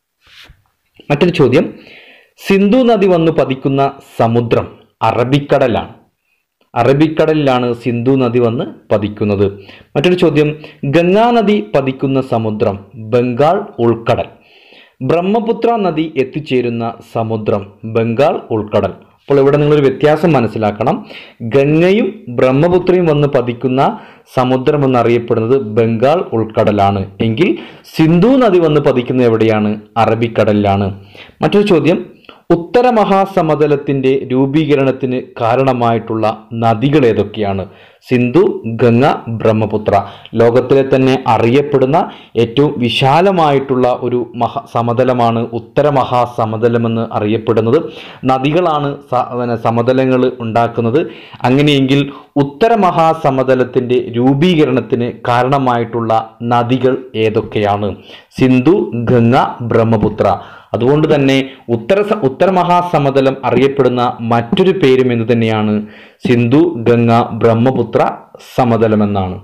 മറ്റൊരു ചോദ്യം സിന്ധു നദി വന്ന് പതിക്കുന്ന സമുദ്രം അറബിക്കടലാണ് അറബിക്കടലിലാണ് സിന്ധു നദി വന്ന് പതിക്കുന്നത് മറ്റൊരു ചോദ്യം ഗംഗാ നദി പതിക്കുന്ന സമുദ്രം ബംഗാൾ ഉൾക്കടൽ ബ്രഹ്മപുത്ര നദി എത്തിച്ചേരുന്ന സമുദ്രം ബംഗാൾ ഉൾക്കടൽ അപ്പോൾ ഇവിടെ നിങ്ങളൊരു വ്യത്യാസം മനസ്സിലാക്കണം ഗംഗയും ബ്രഹ്മപുത്രയും വന്ന് പതിക്കുന്ന സമുദ്രം എന്നറിയപ്പെടുന്നത് ബംഗാൾ ഉൾക്കടലാണ് എങ്കിൽ സിന്ധു നദി വന്ന് പതിക്കുന്നത് എവിടെയാണ് അറബിക്കടലിലാണ് മറ്റൊരു ചോദ്യം ഉത്തര മഹാസമതലത്തിന്റെ രൂപീകരണത്തിന് കാരണമായിട്ടുള്ള നദികൾ ഏതൊക്കെയാണ് സിന്ധു ഗംഗ ബ്രഹ്മപുത്ര ലോകത്തിലെ തന്നെ അറിയപ്പെടുന്ന ഏറ്റവും വിശാലമായിട്ടുള്ള ഒരു മഹാ സമതലമാണ് ഉത്തര മഹാസമതലമെന്ന് അറിയപ്പെടുന്നത് നദികളാണ് സ- പിന്നെ സമതലങ്ങൾ ഉണ്ടാക്കുന്നത് അങ്ങനെയെങ്കിൽ ഉത്തര മഹാസമതലത്തിന്റെ രൂപീകരണത്തിന് കാരണമായിട്ടുള്ള നദികൾ ഏതൊക്കെയാണ് സിന്ധു ഗംഗ ബ്രഹ്മപുത്ര അതുകൊണ്ട് തന്നെ ഉത്തര സ- ഉത്തര മഹാസമതലം അറിയപ്പെടുന്ന മറ്റൊരു പേരും എന്ത് തന്നെയാണ് സിന്ധു ഗംഗ ബ്രഹ്മപുത്ര സമതലം എന്നാണ്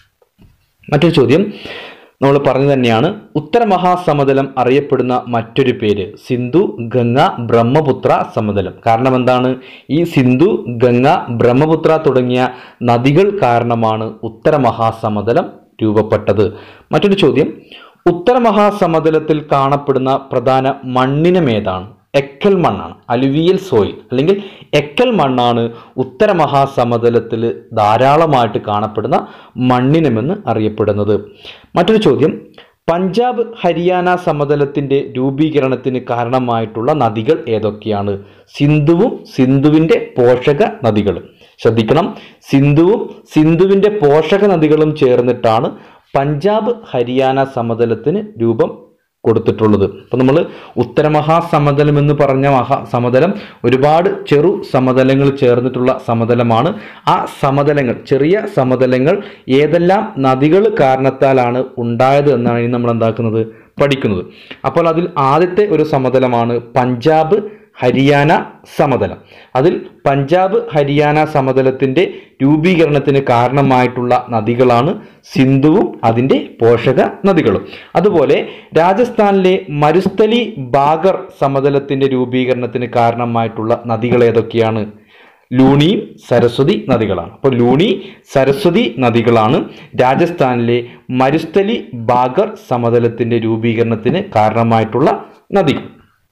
മറ്റൊരു ചോദ്യം നമ്മൾ പറഞ്ഞു തന്നെയാണ് ഉത്തര മഹാസമതലം അറിയപ്പെടുന്ന മറ്റൊരു പേര് സിന്ധു ഗംഗ ബ്രഹ്മപുത്ര സമതലം കാരണം എന്താണ് ഈ സിന്ധു ഗംഗ ബ്രഹ്മപുത്ര തുടങ്ങിയ നദികൾ കാരണമാണ് ഉത്തര മഹാസമതലം രൂപപ്പെട്ടത് മറ്റൊരു ചോദ്യം ഉത്തര മഹാസമതലത്തിൽ കാണപ്പെടുന്ന പ്രധാന മണ്ണിനം ഏതാണ് എക്കൽ മണ്ണാണ് അലുവിയൽ സോയിൽ അല്ലെങ്കിൽ എക്കൽ മണ്ണാണ് ഉത്തര മഹാസമതലത്തിൽ ധാരാളമായിട്ട് കാണപ്പെടുന്ന മണ്ണിനമെന്ന് അറിയപ്പെടുന്നത് മറ്റൊരു ചോദ്യം പഞ്ചാബ് ഹരിയാന സമതലത്തിന്റെ രൂപീകരണത്തിന് കാരണമായിട്ടുള്ള നദികൾ ഏതൊക്കെയാണ് സിന്ധുവും സിന്ധുവിന്റെ പോഷക നദികളും ശ്രദ്ധിക്കണം സിന്ധുവും സിന്ധുവിന്റെ പോഷക നദികളും ചേർന്നിട്ടാണ് പഞ്ചാബ് ഹരിയാന സമതലത്തിന് രൂപം കൊടുത്തിട്ടുള്ളത് അപ്പം നമ്മൾ ഉത്തരമഹാസമതലം എന്ന് പറഞ്ഞ മഹാ സമതലം ഒരുപാട് ചെറു സമതലങ്ങൾ ചേർന്നിട്ടുള്ള സമതലമാണ് ആ സമതലങ്ങൾ ചെറിയ സമതലങ്ങൾ ഏതെല്ലാം നദികൾ കാരണത്താലാണ് ഉണ്ടായത് എന്നാണ് ഇനി നമ്മൾ എന്താക്കുന്നത് പഠിക്കുന്നത് അപ്പോൾ അതിൽ ആദ്യത്തെ ഒരു സമതലമാണ് പഞ്ചാബ് ഹരിയാന സമതലം അതിൽ പഞ്ചാബ് ഹരിയാന സമതലത്തിന്റെ രൂപീകരണത്തിന് കാരണമായിട്ടുള്ള നദികളാണ് സിന്ധുവും അതിന്റെ പോഷക നദികളും അതുപോലെ രാജസ്ഥാനിലെ മരുസ്ഥലി ബാഗർ സമതലത്തിന്റെ രൂപീകരണത്തിന് കാരണമായിട്ടുള്ള നദികൾ ഏതൊക്കെയാണ് ലൂണിയും സരസ്വതി നദികളാണ് അപ്പോൾ ലൂണി സരസ്വതി നദികളാണ് രാജസ്ഥാനിലെ മരുസ്ഥലി ബാഗർ സമതലത്തിന്റെ രൂപീകരണത്തിന് കാരണമായിട്ടുള്ള നദികൾ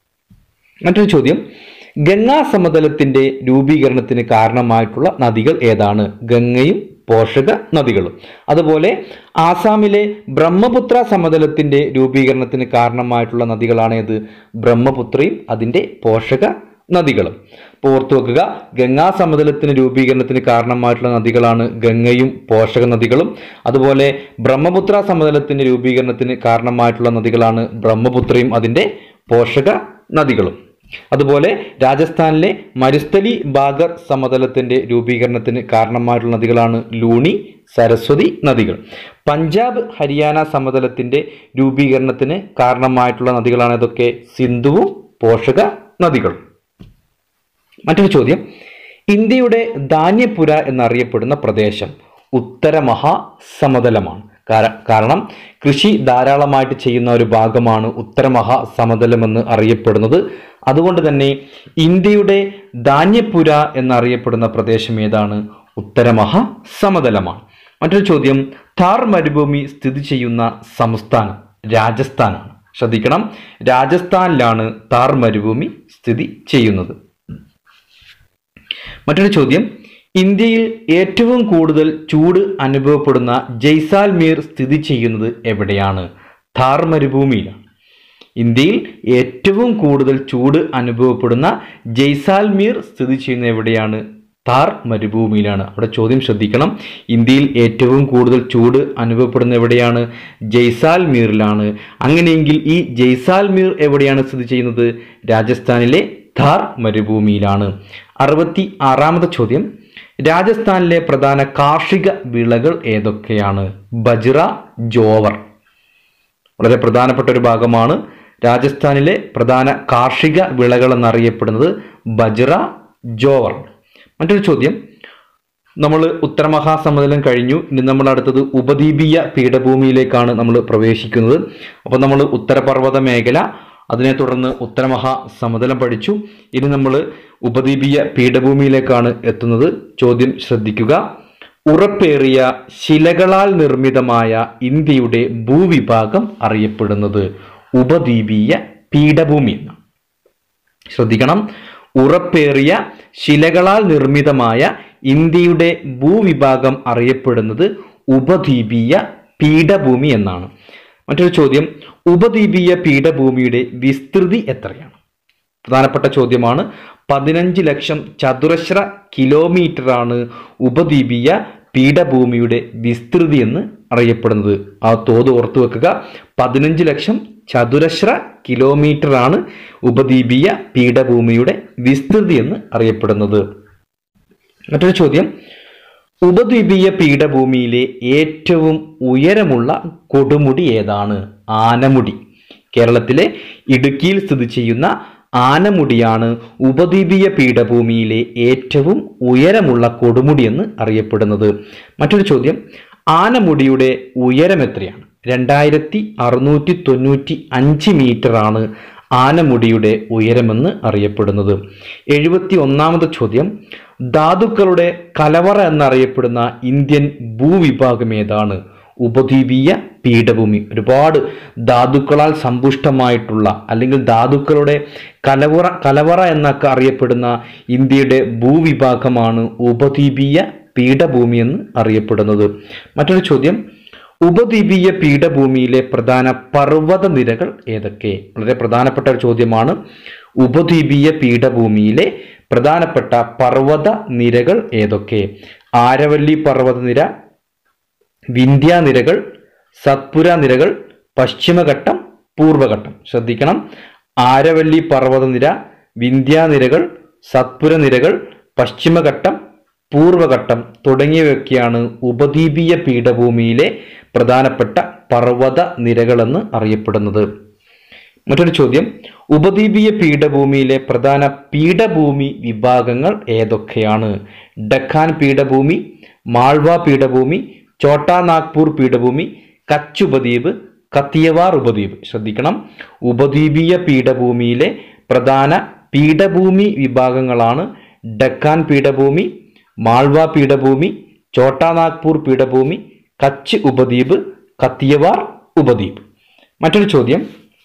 മറ്റൊരു ചോദ്യം ഗംഗാ സമതലത്തിന്റെ രൂപീകരണത്തിന് കാരണമായിട്ടുള്ള നദികൾ ഏതാണ് ഗംഗയും പോഷക നദികളും അതുപോലെ ആസാമിലെ ബ്രഹ്മപുത്ര സമതലത്തിന്റെ രൂപീകരണത്തിന് കാരണമായിട്ടുള്ള നദികളാണ് ഏത് ബ്രഹ്മപുത്രയും അതിന്റെ പോഷക നദികളും അപ്പോൾ ഓർത്തു വെക്കുക ഗംഗാ സമതലത്തിന് രൂപീകരണത്തിന് കാരണമായിട്ടുള്ള നദികളാണ് ഗംഗയും പോഷക നദികളും അതുപോലെ ബ്രഹ്മപുത്ര സമതലത്തിന്റെ രൂപീകരണത്തിന് കാരണമായിട്ടുള്ള നദികളാണ് ബ്രഹ്മപുത്രയും അതിന്റെ പോഷക നദികളും അതുപോലെ രാജസ്ഥാനിലെ മരുസ്ഥലി ബാഗർ സമതലത്തിന്റെ രൂപീകരണത്തിന് കാരണമായിട്ടുള്ള നദികളാണ് ലൂണി സരസ്വതി നദികൾ പഞ്ചാബ് ഹരിയാന സമതലത്തിന്റെ രൂപീകരണത്തിന് കാരണമായിട്ടുള്ള നദികളാണ് ഇതൊക്കെ സിന്ധുവും പോഷക നദികളും മറ്റൊരു ചോദ്യം ഇന്ത്യയുടെ ധാന്യപുര എന്നറിയപ്പെടുന്ന പ്രദേശം ഉത്തര മഹാസമതലമാണ് കാര- കാരണം കൃഷി ധാരാളമായിട്ട് ചെയ്യുന്ന ഒരു ഭാഗമാണ് ഉത്തര മഹാസമതലമെന്ന് അറിയപ്പെടുന്നത് അതുകൊണ്ട് തന്നെ ഇന്ത്യയുടെ ധാന്യപുര എന്നറിയപ്പെടുന്ന പ്രദേശം ഏതാണ് ഉത്തര മഹാസമതലമാണ് മറ്റൊരു ചോദ്യം ഥാർ മരുഭൂമി സ്ഥിതി ചെയ്യുന്ന സംസ്ഥാനം രാജസ്ഥാനാണ് ശ്രദ്ധിക്കണം രാജസ്ഥാനിലാണ് താർ മരുഭൂമി സ്ഥിതി ചെയ്യുന്നത് മറ്റൊരു ചോദ്യം ഇന്ത്യയിൽ ഏറ്റവും കൂടുതൽ ചൂട് അനുഭവപ്പെടുന്ന ജയ്സാൽമീർ സ്ഥിതി ചെയ്യുന്നത് എവിടെയാണ് ഥാർ മരുഭൂമിയിലാണ് ഇന്ത്യയിൽ ഏറ്റവും കൂടുതൽ ചൂട് അനുഭവപ്പെടുന്ന ജയ്സാൽമീർ സ്ഥിതി ചെയ്യുന്നത് എവിടെയാണ് താർ മരുഭൂമിയിലാണ് അവിടെ ചോദ്യം ശ്രദ്ധിക്കണം ഇന്ത്യയിൽ ഏറ്റവും കൂടുതൽ ചൂട് അനുഭവപ്പെടുന്ന എവിടെയാണ് ജയ്സാൽമീറിലാണ് അങ്ങനെയെങ്കിൽ ഈ ജയ്സാൽമീർ എവിടെയാണ് സ്ഥിതി ചെയ്യുന്നത് രാജസ്ഥാനിലെ ഥാർ മരുഭൂമിയിലാണ് അറുപത്തി ആറാമത്തെ ചോദ്യം രാജസ്ഥാനിലെ പ്രധാന കാർഷിക വിളകൾ ഏതൊക്കെയാണ് ബജ്റ ജോവർ വളരെ പ്രധാനപ്പെട്ട ഒരു ഭാഗമാണ് രാജസ്ഥാനിലെ പ്രധാന കാർഷിക വിളകൾ എന്നറിയപ്പെടുന്നത് ബജ്റ ജോവർ മറ്റൊരു ചോദ്യം നമ്മൾ ഉത്തരമഹാസമതലം കഴിഞ്ഞു ഇനി നമ്മൾ അടുത്തത് ഉപദ്വീപീയ പീഠഭൂമിയിലേക്കാണ് നമ്മൾ പ്രവേശിക്കുന്നത് അപ്പോൾ നമ്മൾ ഉത്തരപർവ്വത മേഖല അതിനെ തുടർന്ന് ഉത്തരമഹാസമതലം പഠിച്ചു ഇനി നമ്മൾ ഉപദ്വീപീയ പീഠഭൂമിയിലേക്കാണ് എത്തുന്നത് ചോദ്യം ശ്രദ്ധിക്കുക ഉറപ്പേറിയ ശിലകളാൽ നിർമ്മിതമായ ഇന്ത്യയുടെ ഭൂവിഭാഗം അറിയപ്പെടുന്നത് ഉപദ്വീപീയ പീഠഭൂമി എന്നാണ് ശ്രദ്ധിക്കണം ഉറപ്പേറിയ ശിലകളാൽ നിർമ്മിതമായ ഇന്ത്യയുടെ ഭൂവിഭാഗം അറിയപ്പെടുന്നത് ഉപദ്വീപീയ പീഠഭൂമി എന്നാണ് മറ്റൊരു ചോദ്യം ഉപദ്വീപീയ പീഠഭൂമിയുടെ വിസ്തൃതി എത്രയാണ് പ്രധാനപ്പെട്ട ചോദ്യമാണ് പതിനഞ്ച് ലക്ഷം ചതുരശ്ര കിലോമീറ്ററാണ് ഉപദ്വീപീയ പീഠഭൂമിയുടെ വിസ്തൃതി എന്ന് അറിയപ്പെടുന്നത് ആ തോത് ഓർത്തു വെക്കുക പതിനഞ്ച് ലക്ഷം ചതുരശ്ര കിലോമീറ്റർ ആണ് ഉപദ്വീപീയ പീഠഭൂമിയുടെ വിസ്തൃതി എന്ന് അറിയപ്പെടുന്നത് മറ്റൊരു ചോദ്യം ഉപദ്വീപീയ പീഠഭൂമിയിലെ ഏറ്റവും ഉയരമുള്ള കൊടുമുടി ഏതാണ് ആനമുടി കേരളത്തിലെ ഇടുക്കിയിൽ സ്ഥിതി ചെയ്യുന്ന ആനമുടിയാണ് ഉപദ്വീപീയ പീഠഭൂമിയിലെ ഏറ്റവും ഉയരമുള്ള കൊടുമുടി എന്ന് അറിയപ്പെടുന്നത് മറ്റൊരു ചോദ്യം ആനമുടിയുടെ ഉയരം എത്രയാണ് രണ്ടായിരത്തി അറുന്നൂറ്റി തൊണ്ണൂറ്റി അഞ്ച് മീറ്റർ ആണ് ആനമുടിയുടെ ഉയരമെന്ന് അറിയപ്പെടുന്നത് എഴുപത്തി ഒന്നാമത് ചോദ്യം ധാതുക്കളുടെ കലവറ എന്നറിയപ്പെടുന്ന ഇന്ത്യൻ ഭൂവിഭാഗം ഏതാണ് ഉപദ്വീപീയ പീഠഭൂമി ഒരുപാട് ധാതുക്കളാൽ സമ്പുഷ്ടമായിട്ടുള്ള അല്ലെങ്കിൽ ധാതുക്കളുടെ കലവറ കലവറ എന്നൊക്കെ അറിയപ്പെടുന്ന ഇന്ത്യയുടെ ഭൂവിഭാഗമാണ് ഉപദ്വീപീയ പീഠഭൂമി എന്ന് അറിയപ്പെടുന്നത് മറ്റൊരു ചോദ്യം ഉപദ്വീപീയ പീഠഭൂമിയിലെ പ്രധാന പർവ്വത നിരകൾ ഏതൊക്കെ വളരെ പ്രധാനപ്പെട്ട ഒരു ചോദ്യമാണ് ഉപദ്വീപീയ പീഠഭൂമിയിലെ പ്രധാനപ്പെട്ട പർവ്വത നിരകൾ ഏതൊക്കെ ആരവല്ലി പർവ്വതനിര വിന്ധ്യാനിരകൾ സത്പുര നിരകൾ പശ്ചിമഘട്ടം പൂർവഘട്ടം ശ്രദ്ധിക്കണം ആരവല്ലി പർവ്വതനിര വിന്ധ്യാനിരകൾ സത്പുര നിരകൾ പശ്ചിമഘട്ടം പൂർവഘട്ടം തുടങ്ങിയവയൊക്കെയാണ് ഉപദ്വീപീയ പീഠഭൂമിയിലെ പ്രധാനപ്പെട്ട പർവ്വത നിരകളെന്ന് അറിയപ്പെടുന്നത് മറ്റൊരു ചോദ്യം ഉപദ്വീപീയ പീഠഭൂമിയിലെ പ്രധാന പീഠഭൂമി വിഭാഗങ്ങൾ ഏതൊക്കെയാണ് ഡക്കാൻ പീഠഭൂമി മാൾവ പീഠഭൂമി ചോട്ടാ നാഗ്പൂർ പീഠഭൂമി കച്ച് ഉപദ്വീപ് കത്തിയവാർ ഉപദ്വീപ് ശ്രദ്ധിക്കണം ഉപദ്വീപീയ പീഠഭൂമിയിലെ പ്രധാന പീഠഭൂമി വിഭാഗങ്ങളാണ് ഡക്കാൻ പീഠഭൂമി മാൾവ പീഠഭൂമി ചോട്ടാ നാഗ്പൂർ പീഠഭൂമി കച്ച് ഉപദ്വീപ് കത്തിയവാർ ഉപദ്വീപ് മറ്റൊരു ചോദ്യം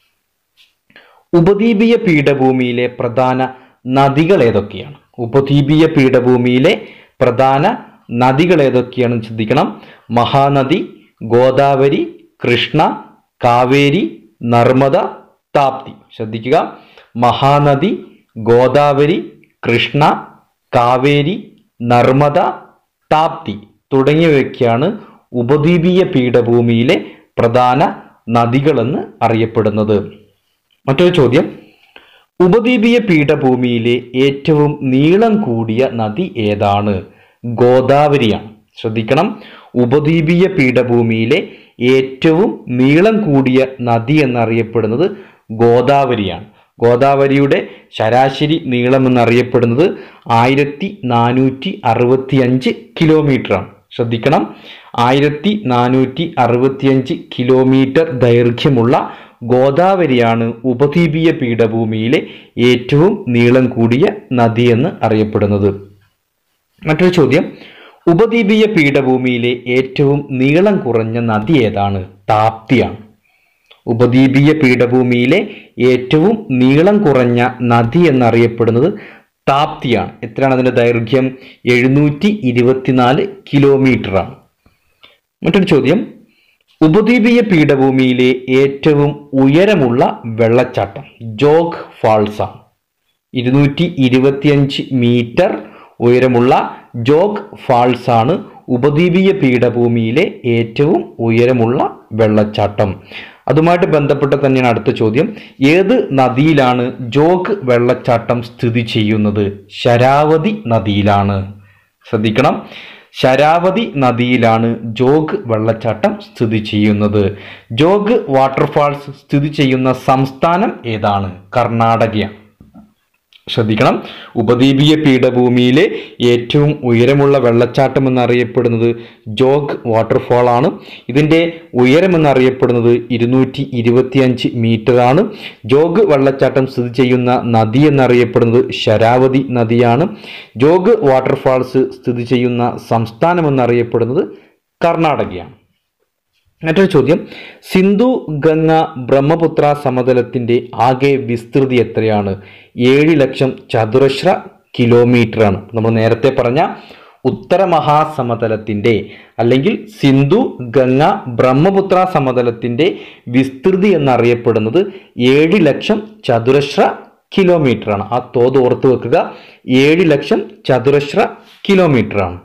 ഉപദ്വീപീയ പീഠഭൂമിയിലെ പ്രധാന നദികൾ ഏതൊക്കെയാണ് ഉപദ്വീപീയ പീഠഭൂമിയിലെ പ്രധാന നദികൾ ഏതൊക്കെയാണെന്ന് ശ്രദ്ധിക്കണം മഹാനദി ഗോദാവരി കൃഷ്ണ കാവേരി നർമ്മദ താപ്തി ശ്രദ്ധിക്കുക മഹാനദി ഗോദാവരി കൃഷ്ണ കാവേരി നർമ്മദ താപ്തി തുടങ്ങിയവയൊക്കെയാണ് ഉപദ്വീപീയ പീഠഭൂമിയിലെ പ്രധാന നദികളെന്ന് അറിയപ്പെടുന്നത് മറ്റൊരു ചോദ്യം ഉപദ്വീപീയ പീഠഭൂമിയിലെ ഏറ്റവും നീളം കൂടിയ നദി ഏതാണ് ഗോദാവരിയാണ് ശ്രദ്ധിക്കണം ഉപദ്വീപീയ പീഠഭൂമിയിലെ ഏറ്റവും നീളം കൂടിയ നദി എന്നറിയപ്പെടുന്നത് ഗോദാവരിയാണ് ഗോദാവരിയുടെ ശരാശരി നീളം എന്നറിയപ്പെടുന്നത് ആയിരത്തി നാനൂറ്റി അറുപത്തി അഞ്ച് കിലോമീറ്ററാണ് ശ്രദ്ധിക്കണം ആയിരത്തി നാനൂറ്റി അറുപത്തിയഞ്ച് കിലോമീറ്റർ ദൈർഘ്യമുള്ള ഗോദാവരിയാണ് ഉപദ്വീപീയ പീഠഭൂമിയിലെ ഏറ്റവും നീളം കൂടിയ നദി എന്ന് അറിയപ്പെടുന്നത് മറ്റൊരു ചോദ്യം ഉപദ്വീപീയ പീഠഭൂമിയിലെ ഏറ്റവും നീളം കുറഞ്ഞ നദി ഏതാണ് താപ്തിയാണ് ഉപദ്വീപീയ പീഠഭൂമിയിലെ ഏറ്റവും നീളം കുറഞ്ഞ നദി എന്നറിയപ്പെടുന്നത് താപ്തിയാണ് എത്രയാണ് അതിൻ്റെ ദൈർഘ്യം എഴുന്നൂറ്റി ഇരുപത്തിനാല് കിലോമീറ്ററാണ് മറ്റൊരു ചോദ്യം ഉപദ്വീപീയ പീഠഭൂമിയിലെ ഏറ്റവും ഉയരമുള്ള വെള്ളച്ചാട്ടം ജോഗ് ഫാൾസ് ആണ് ഇരുന്നൂറ്റി ഇരുപത്തിയഞ്ച് മീറ്റർ ഉയരമുള്ള ജോഗ് ഫാൾസ് ആണ് ഉപദ്വീപീയ പീഠഭൂമിയിലെ ഏറ്റവും ഉയരമുള്ള വെള്ളച്ചാട്ടം അതുമായിട്ട് ബന്ധപ്പെട്ട് തന്നെയാണ് അടുത്ത ചോദ്യം ഏത് നദിയിലാണ് ജോഗ് വെള്ളച്ചാട്ടം സ്ഥിതി ചെയ്യുന്നത് ശരാവതി നദിയിലാണ് ശ്രദ്ധിക്കണം ശരാവതി നദിയിലാണ് ജോഗ് വെള്ളച്ചാട്ടം സ്ഥിതി ചെയ്യുന്നത് ജോഗ് വാട്ടർഫാൾസ് സ്ഥിതി ചെയ്യുന്ന സംസ്ഥാനം ഏതാണ് കർണാടകയാണ് ശ്രദ്ധിക്കണം ഉപദ്വീപീയ പീഠഭൂമിയിലെ ഏറ്റവും ഉയരമുള്ള വെള്ളച്ചാട്ടം എന്നറിയപ്പെടുന്നത് ജോഗ് വാട്ടർഫാൾ ആണ് ഇതിൻ്റെ ഉയരം എന്നറിയപ്പെടുന്നത് ഇരുന്നൂറ്റി ഇരുപത്തിയഞ്ച് മീറ്റർ ആണ് ജോഗ് വെള്ളച്ചാട്ടം സ്ഥിതി ചെയ്യുന്ന നദി എന്നറിയപ്പെടുന്നത് ശരാവതി നദിയാണ് ജോഗ് വാട്ടർഫാൾസ് സ്ഥിതി ചെയ്യുന്ന സംസ്ഥാനം എന്നറിയപ്പെടുന്നത് കർണാടകയാണ് മറ്റൊരു ചോദ്യം സിന്ധു ഗംഗ ബ്രഹ്മപുത്ര സമതലത്തിന്റെ ആകെ വിസ്തൃതി എത്രയാണ് ഏഴ് ലക്ഷം ചതുരശ്ര കിലോമീറ്റർ ആണ് നമ്മൾ നേരത്തെ പറഞ്ഞ ഉത്തര മഹാസമതലത്തിന്റെ അല്ലെങ്കിൽ സിന്ധു ഗംഗ ബ്രഹ്മപുത്ര സമതലത്തിന്റെ വിസ്തൃതി എന്നറിയപ്പെടുന്നത് ഏഴ് ലക്ഷം ചതുരശ്ര കിലോമീറ്റർ ആണ് ആ തോത് ഓർത്ത് വെക്കുക ഏഴ് ലക്ഷം ചതുരശ്ര കിലോമീറ്റർ ആണ്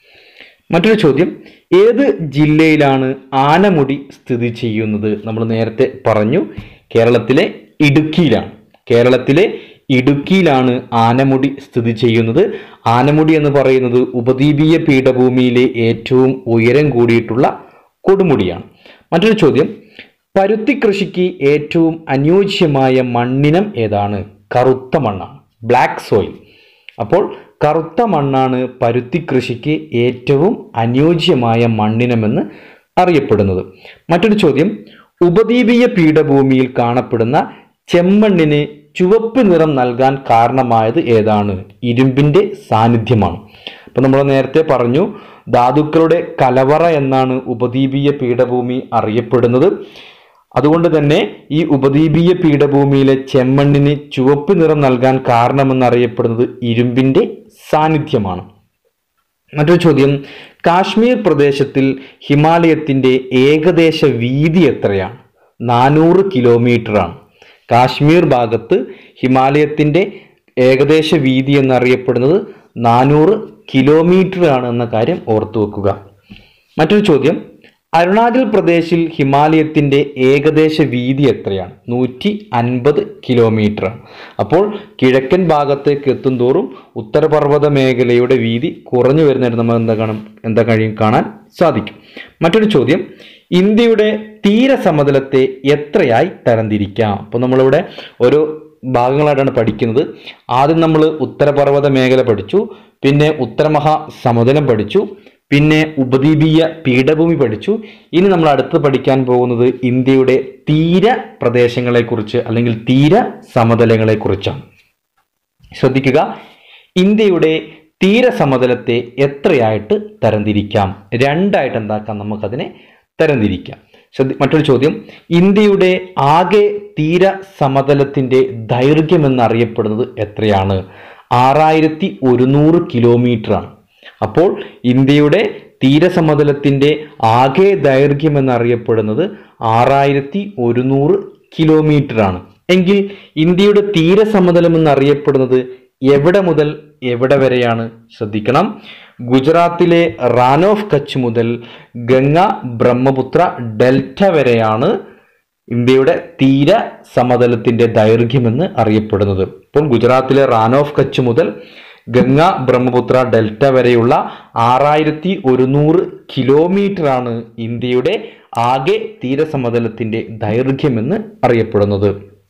മറ്റൊരു ചോദ്യം ഏത് ജില്ലയിലാണ് ആനമുടി സ്ഥിതി ചെയ്യുന്നത് നമ്മൾ നേരത്തെ പറഞ്ഞു കേരളത്തിലെ ഇടുക്കിയിലാണ് കേരളത്തിലെ ഇടുക്കിയിലാണ് ആനമുടി സ്ഥിതി ചെയ്യുന്നത് ആനമുടി എന്ന് പറയുന്നത് ഉപദ്വീപീയ പീഠഭൂമിയിലെ ഏറ്റവും ഉയരം കൂടിയിട്ടുള്ള കൊടുമുടിയാണ് മറ്റൊരു ചോദ്യം പരുത്തി കൃഷിക്ക് ഏറ്റവും അനുയോജ്യമായ മണ്ണിനം ഏതാണ് കറുത്ത മണ്ണാണ് ബ്ലാക്ക് സോയിൽ അപ്പോൾ കറുത്ത മണ്ണാണ് പരുത്തി കൃഷിക്ക് ഏറ്റവും അനുയോജ്യമായ മണ്ണിനമെന്ന് അറിയപ്പെടുന്നത് മറ്റൊരു ചോദ്യം ഉപദ്വീപീയ പീഠഭൂമിയിൽ കാണപ്പെടുന്ന ചെമ്മണ്ണിന് ചുവപ്പ് നിറം നൽകാൻ കാരണമായത് ഏതാണ് ഇരുമ്പിന്റെ സാന്നിധ്യമാണ് അപ്പോൾ നമ്മൾ നേരത്തെ പറഞ്ഞു ധാതുക്കളുടെ കലവറ എന്നാണ് ഉപദ്വീപീയ പീഠഭൂമി അറിയപ്പെടുന്നത് അതുകൊണ്ട് തന്നെ ഈ ഉപദ്വീപീയ പീഠഭൂമിയിലെ ചെമ്മണ്ണിന് ചുവപ്പ് നിറം നൽകാൻ കാരണമെന്നറിയപ്പെടുന്നത് ഇരുമ്പിന്റെ സാന്നിധ്യമാണ് മറ്റൊരു ചോദ്യം കാശ്മീർ പ്രദേശത്തിൽ ഹിമാലയത്തിന്റെ ഏകദേശ വീതി എത്രയാണ് നാനൂറ് കിലോമീറ്റർ ആണ് കാശ്മീർ ഭാഗത്ത് ഹിമാലയത്തിന്റെ ഏകദേശ വീതി എന്നറിയപ്പെടുന്നത് നാനൂറ് കിലോമീറ്റർ ആണ് എന്ന കാര്യം ഓർത്തു വെക്കുക മറ്റൊരു ചോദ്യം അരുണാചൽ പ്രദേശിൽ ഹിമാലയത്തിന്റെ ഏകദേശ വീതി എത്രയാണ് നൂറ്റി അൻപത് കിലോമീറ്റർ അപ്പോൾ കിഴക്കൻ ഭാഗത്തേക്ക് എത്തും തോറും ഉത്തരപർവ്വത മേഖലയുടെ വീതി കുറഞ്ഞു വരുന്നതായിട്ട് നമ്മൾ എന്താ കാണും എന്താ കഴിയും കാണാൻ സാധിക്കും മറ്റൊരു ചോദ്യം ഇന്ത്യയുടെ തീരസമതലത്തെ എത്രയായി തരംതിരിക്കാം അപ്പോൾ നമ്മളിവിടെ ഓരോ ഭാഗങ്ങളായിട്ടാണ് പഠിക്കുന്നത് ആദ്യം നമ്മൾ ഉത്തരപർവ്വത മേഖല പഠിച്ചു പിന്നെ ഉത്തരമഹാ സമതലം പഠിച്ചു പിന്നെ ഉപദ്വീപീയ പീഠഭൂമി പഠിച്ചു ഇനി നമ്മൾ അടുത്ത് പഠിക്കാൻ പോകുന്നത് ഇന്ത്യയുടെ തീര പ്രദേശങ്ങളെക്കുറിച്ച് അല്ലെങ്കിൽ തീര സമതലങ്ങളെക്കുറിച്ചാണ് ശ്രദ്ധിക്കുക ഇന്ത്യയുടെ തീരസമതലത്തെ എത്രയായിട്ട് തരംതിരിക്കാം രണ്ടായിട്ട് എന്താക്കാം നമുക്കതിനെ തരംതിരിക്കാം ശ്രദ്ധി മറ്റൊരു ചോദ്യം ഇന്ത്യയുടെ ആകെ തീര സമതലത്തിന്റെ ദൈർഘ്യം എന്നറിയപ്പെടുന്നത് എത്രയാണ് ആറായിരത്തി ഒരുന്നൂറ് കിലോമീറ്റർ ആണ് അപ്പോൾ ഇന്ത്യയുടെ തീരസമതലത്തിന്റെ ആകെ ദൈർഘ്യം എന്നറിയപ്പെടുന്നത് ആറായിരത്തി ഒരുന്നൂറ് കിലോമീറ്റർ ആണ് എങ്കിൽ ഇന്ത്യയുടെ തീരസമതലം എന്നറിയപ്പെടുന്നത് എവിടെ മുതൽ എവിടെ വരെയാണ് ശ്രദ്ധിക്കണം ഗുജറാത്തിലെ റാൻ ഓഫ് കച്ച് മുതൽ ഗംഗ ബ്രഹ്മപുത്ര ഡെൽറ്റ വരെയാണ് ഇന്ത്യയുടെ തീര സമതലത്തിന്റെ ദൈർഘ്യമെന്ന് അറിയപ്പെടുന്നത് ഇപ്പോൾ ഗുജറാത്തിലെ റാൻ ഓഫ് കച്ച് മുതൽ ഗംഗ ബ്രഹ്മപുത്ര ഡെൽറ്റ വരെയുള്ള ആറായിരത്തി ഒരുന്നൂറ് കിലോമീറ്റർ ആണ് ഇന്ത്യയുടെ ആകെ തീരസമതലത്തിന്റെ ദൈർഘ്യമെന്ന് അറിയപ്പെടുന്നത്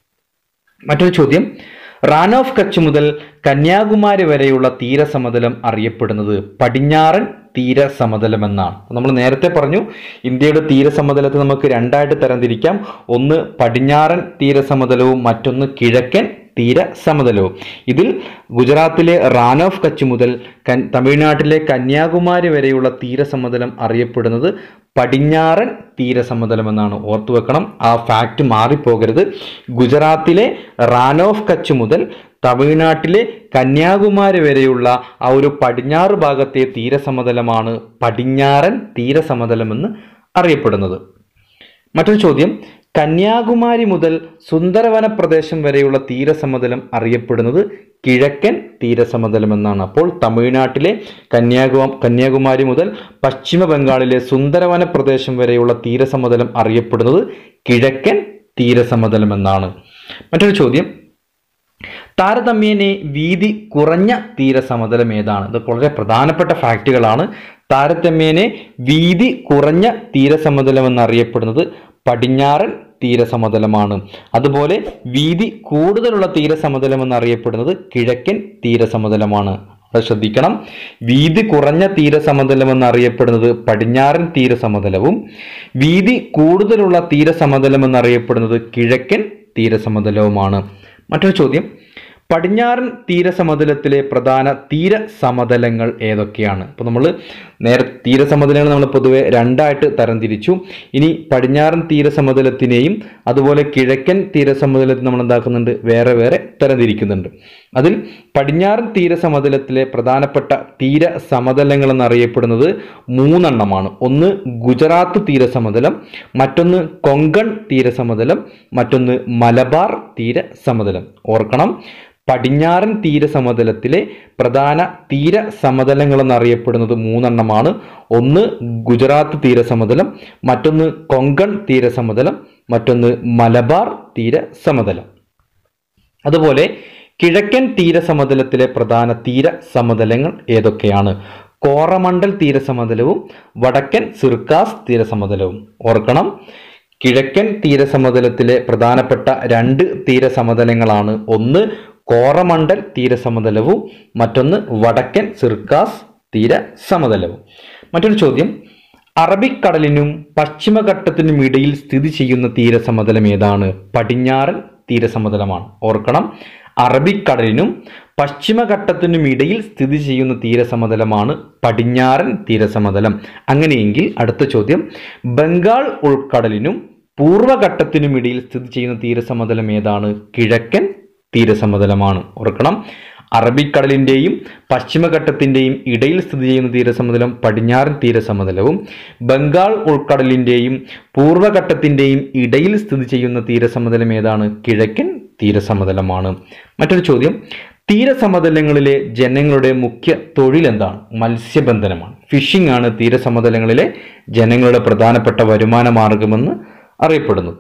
മറ്റൊരു ചോദ്യം റാൻ ഓഫ് കച്ച് മുതൽ കന്യാകുമാരി വരെയുള്ള തീരസമതലം അറിയപ്പെടുന്നത് പടിഞ്ഞാറൻ തീരസമതലം എന്നാണ് നമ്മൾ നേരത്തെ പറഞ്ഞു ഇന്ത്യയുടെ തീരസമതലത്തെ നമുക്ക് രണ്ടായിട്ട് തരംതിരിക്കാം ഒന്ന് പടിഞ്ഞാറൻ തീരസമതലവും മറ്റൊന്ന് കിഴക്കൻ തീരസമതലവും ഇതിൽ ഗുജറാത്തിലെ റാൻ ഓഫ് കച്ച് മുതൽ കൻ തമിഴ്നാട്ടിലെ കന്യാകുമാരി വരെയുള്ള തീരസമതലം അറിയപ്പെടുന്നത് പടിഞ്ഞാറൻ തീരസമതലം എന്നാണ് ഓർത്തു വെക്കണം ആ ഫാക്റ്റ് മാറിപ്പോകരുത് ഗുജറാത്തിലെ റാൻ ഓഫ് കച്ച് മുതൽ തമിഴ്നാട്ടിലെ കന്യാകുമാരി വരെയുള്ള ആ ഒരു പടിഞ്ഞാറ് ഭാഗത്തെ തീരസമതലമാണ് പടിഞ്ഞാറൻ തീരസമതലം എന്ന് അറിയപ്പെടുന്നത് മറ്റൊരു ചോദ്യം കന്യാകുമാരി മുതൽ സുന്ദരവന പ്രദേശം വരെയുള്ള തീരസമതലം അറിയപ്പെടുന്നത് കിഴക്കൻ തീരസമതലം എന്നാണ് അപ്പോൾ തമിഴ്നാട്ടിലെ കന്യാകുമ കന്യാകുമാരി മുതൽ പശ്ചിമ ബംഗാളിലെ സുന്ദരവന പ്രദേശം വരെയുള്ള തീരസമതലം അറിയപ്പെടുന്നത് കിഴക്കൻ തീരസമതലം എന്നാണ് മറ്റൊരു ചോദ്യം താരതമ്യേന വീതി കുറഞ്ഞ തീരസമതലം ഏതാണ് ഇത് വളരെ പ്രധാനപ്പെട്ട ഫാക്റ്റുകളാണ് താരതമ്യേന വീതി കുറഞ്ഞ തീരസമതലം എന്നറിയപ്പെടുന്നത് പടിഞ്ഞാറൻ തീരസമതലമാണ് അതുപോലെ വീതി കൂടുതലുള്ള തീരസമതലം എന്നറിയപ്പെടുന്നത് കിഴക്കൻ തീരസമതലമാണ് അത് ശ്രദ്ധിക്കണം വീതി കുറഞ്ഞ തീരസമതലം എന്നറിയപ്പെടുന്നത് പടിഞ്ഞാറൻ തീരസമതലവും വീതി കൂടുതലുള്ള തീരസമതലം എന്നറിയപ്പെടുന്നത് കിഴക്കൻ തീരസമതലവുമാണ് മറ്റൊരു ചോദ്യം പടിഞ്ഞാറൻ തീരസമതലത്തിലെ പ്രധാന തീരസമതലങ്ങൾ ഏതൊക്കെയാണ് അപ്പോൾ നമ്മൾ നേരെ തീരസമതലങ്ങൾ നമ്മൾ പൊതുവെ രണ്ടായിട്ട് തരംതിരിച്ചു ഇനി പടിഞ്ഞാറൻ തീരസമതലത്തിനെയും അതുപോലെ കിഴക്കൻ തീരസമതലത്തിൽ നമ്മൾ എന്താക്കുന്നുണ്ട് വേറെ വേറെ തരംതിരിക്കുന്നുണ്ട് അതിൽ പടിഞ്ഞാറൻ തീരസമതലത്തിലെ പ്രധാനപ്പെട്ട തീരസമതലങ്ങൾ എന്നറിയപ്പെടുന്നത് മൂന്നെണ്ണമാണ് ഒന്ന് ഗുജറാത്ത് തീരസമതലം മറ്റൊന്ന് കൊങ്കൺ തീരസമതലം മറ്റൊന്ന് മലബാർ തീരസമതലം ഓർക്കണം പടിഞ്ഞാറൻ തീരസമതലത്തിലെ പ്രധാന തീരസമതലങ്ങൾ എന്നറിയപ്പെടുന്നത് മൂന്നെണ്ണമാണ് ഒന്ന് ഗുജറാത്ത് തീരസമതലം മറ്റൊന്ന് കൊങ്കൺ തീരസമതലം മറ്റൊന്ന് മലബാർ തീരസമതലം അതുപോലെ കിഴക്കൻ തീരസമതലത്തിലെ പ്രധാന തീരസമതലങ്ങൾ ഏതൊക്കെയാണ് കോറമണ്ടൽ തീരസമതലവും വടക്കൻ സിർക്കാസ് തീരസമതലവും ഓർക്കണം കിഴക്കൻ തീരസമതലത്തിലെ പ്രധാനപ്പെട്ട രണ്ട് തീരസമതലങ്ങളാണ് ഒന്ന് കോറമണ്ടൽ തീരസമതലവും മറ്റൊന്ന് വടക്കൻ സിർക്കാസ് തീരസമതലവും മറ്റൊരു ചോദ്യം അറബിക്കടലിനും പശ്ചിമഘട്ടത്തിനും ഇടയിൽ സ്ഥിതി ചെയ്യുന്ന തീരസമതലം ഏതാണ് പടിഞ്ഞാറൻ തീരസമതലമാണ് ഓർക്കണം അറബിക്കടലിനും പശ്ചിമഘട്ടത്തിനും ഇടയിൽ സ്ഥിതി ചെയ്യുന്ന തീരസമതലമാണ് പടിഞ്ഞാറൻ തീരസമതലം അങ്ങനെയെങ്കിൽ അടുത്ത ചോദ്യം ബംഗാൾ ഉൾക്കടലിനും പൂർവ്വഘട്ടത്തിനും ഇടയിൽ സ്ഥിതി ചെയ്യുന്ന തീരസമതലം ഏതാണ് കിഴക്കൻ തീരസമതലമാണ് ഓർക്കണം അറബിക്കടലിൻ്റെയും പശ്ചിമഘട്ടത്തിൻ്റെയും ഇടയിൽ സ്ഥിതി ചെയ്യുന്ന തീരസമതലം പടിഞ്ഞാറൻ തീരസമതലവും ബംഗാൾ ഉൾക്കടലിൻ്റെയും പൂർവ്വഘട്ടത്തിൻ്റെയും ഇടയിൽ സ്ഥിതി ചെയ്യുന്ന തീരസമതലം ഏതാണ് കിഴക്കൻ തീരസമതലമാണ് മറ്റൊരു ചോദ്യം തീരസമതലങ്ങളിലെ ജനങ്ങളുടെ മുഖ്യ തൊഴിൽ എന്താണ് മത്സ്യബന്ധനമാണ് ഫിഷിംഗ് ആണ് തീരസമതലങ്ങളിലെ ജനങ്ങളുടെ പ്രധാനപ്പെട്ട വരുമാന മാർഗമെന്ന് അറിയപ്പെടുന്നു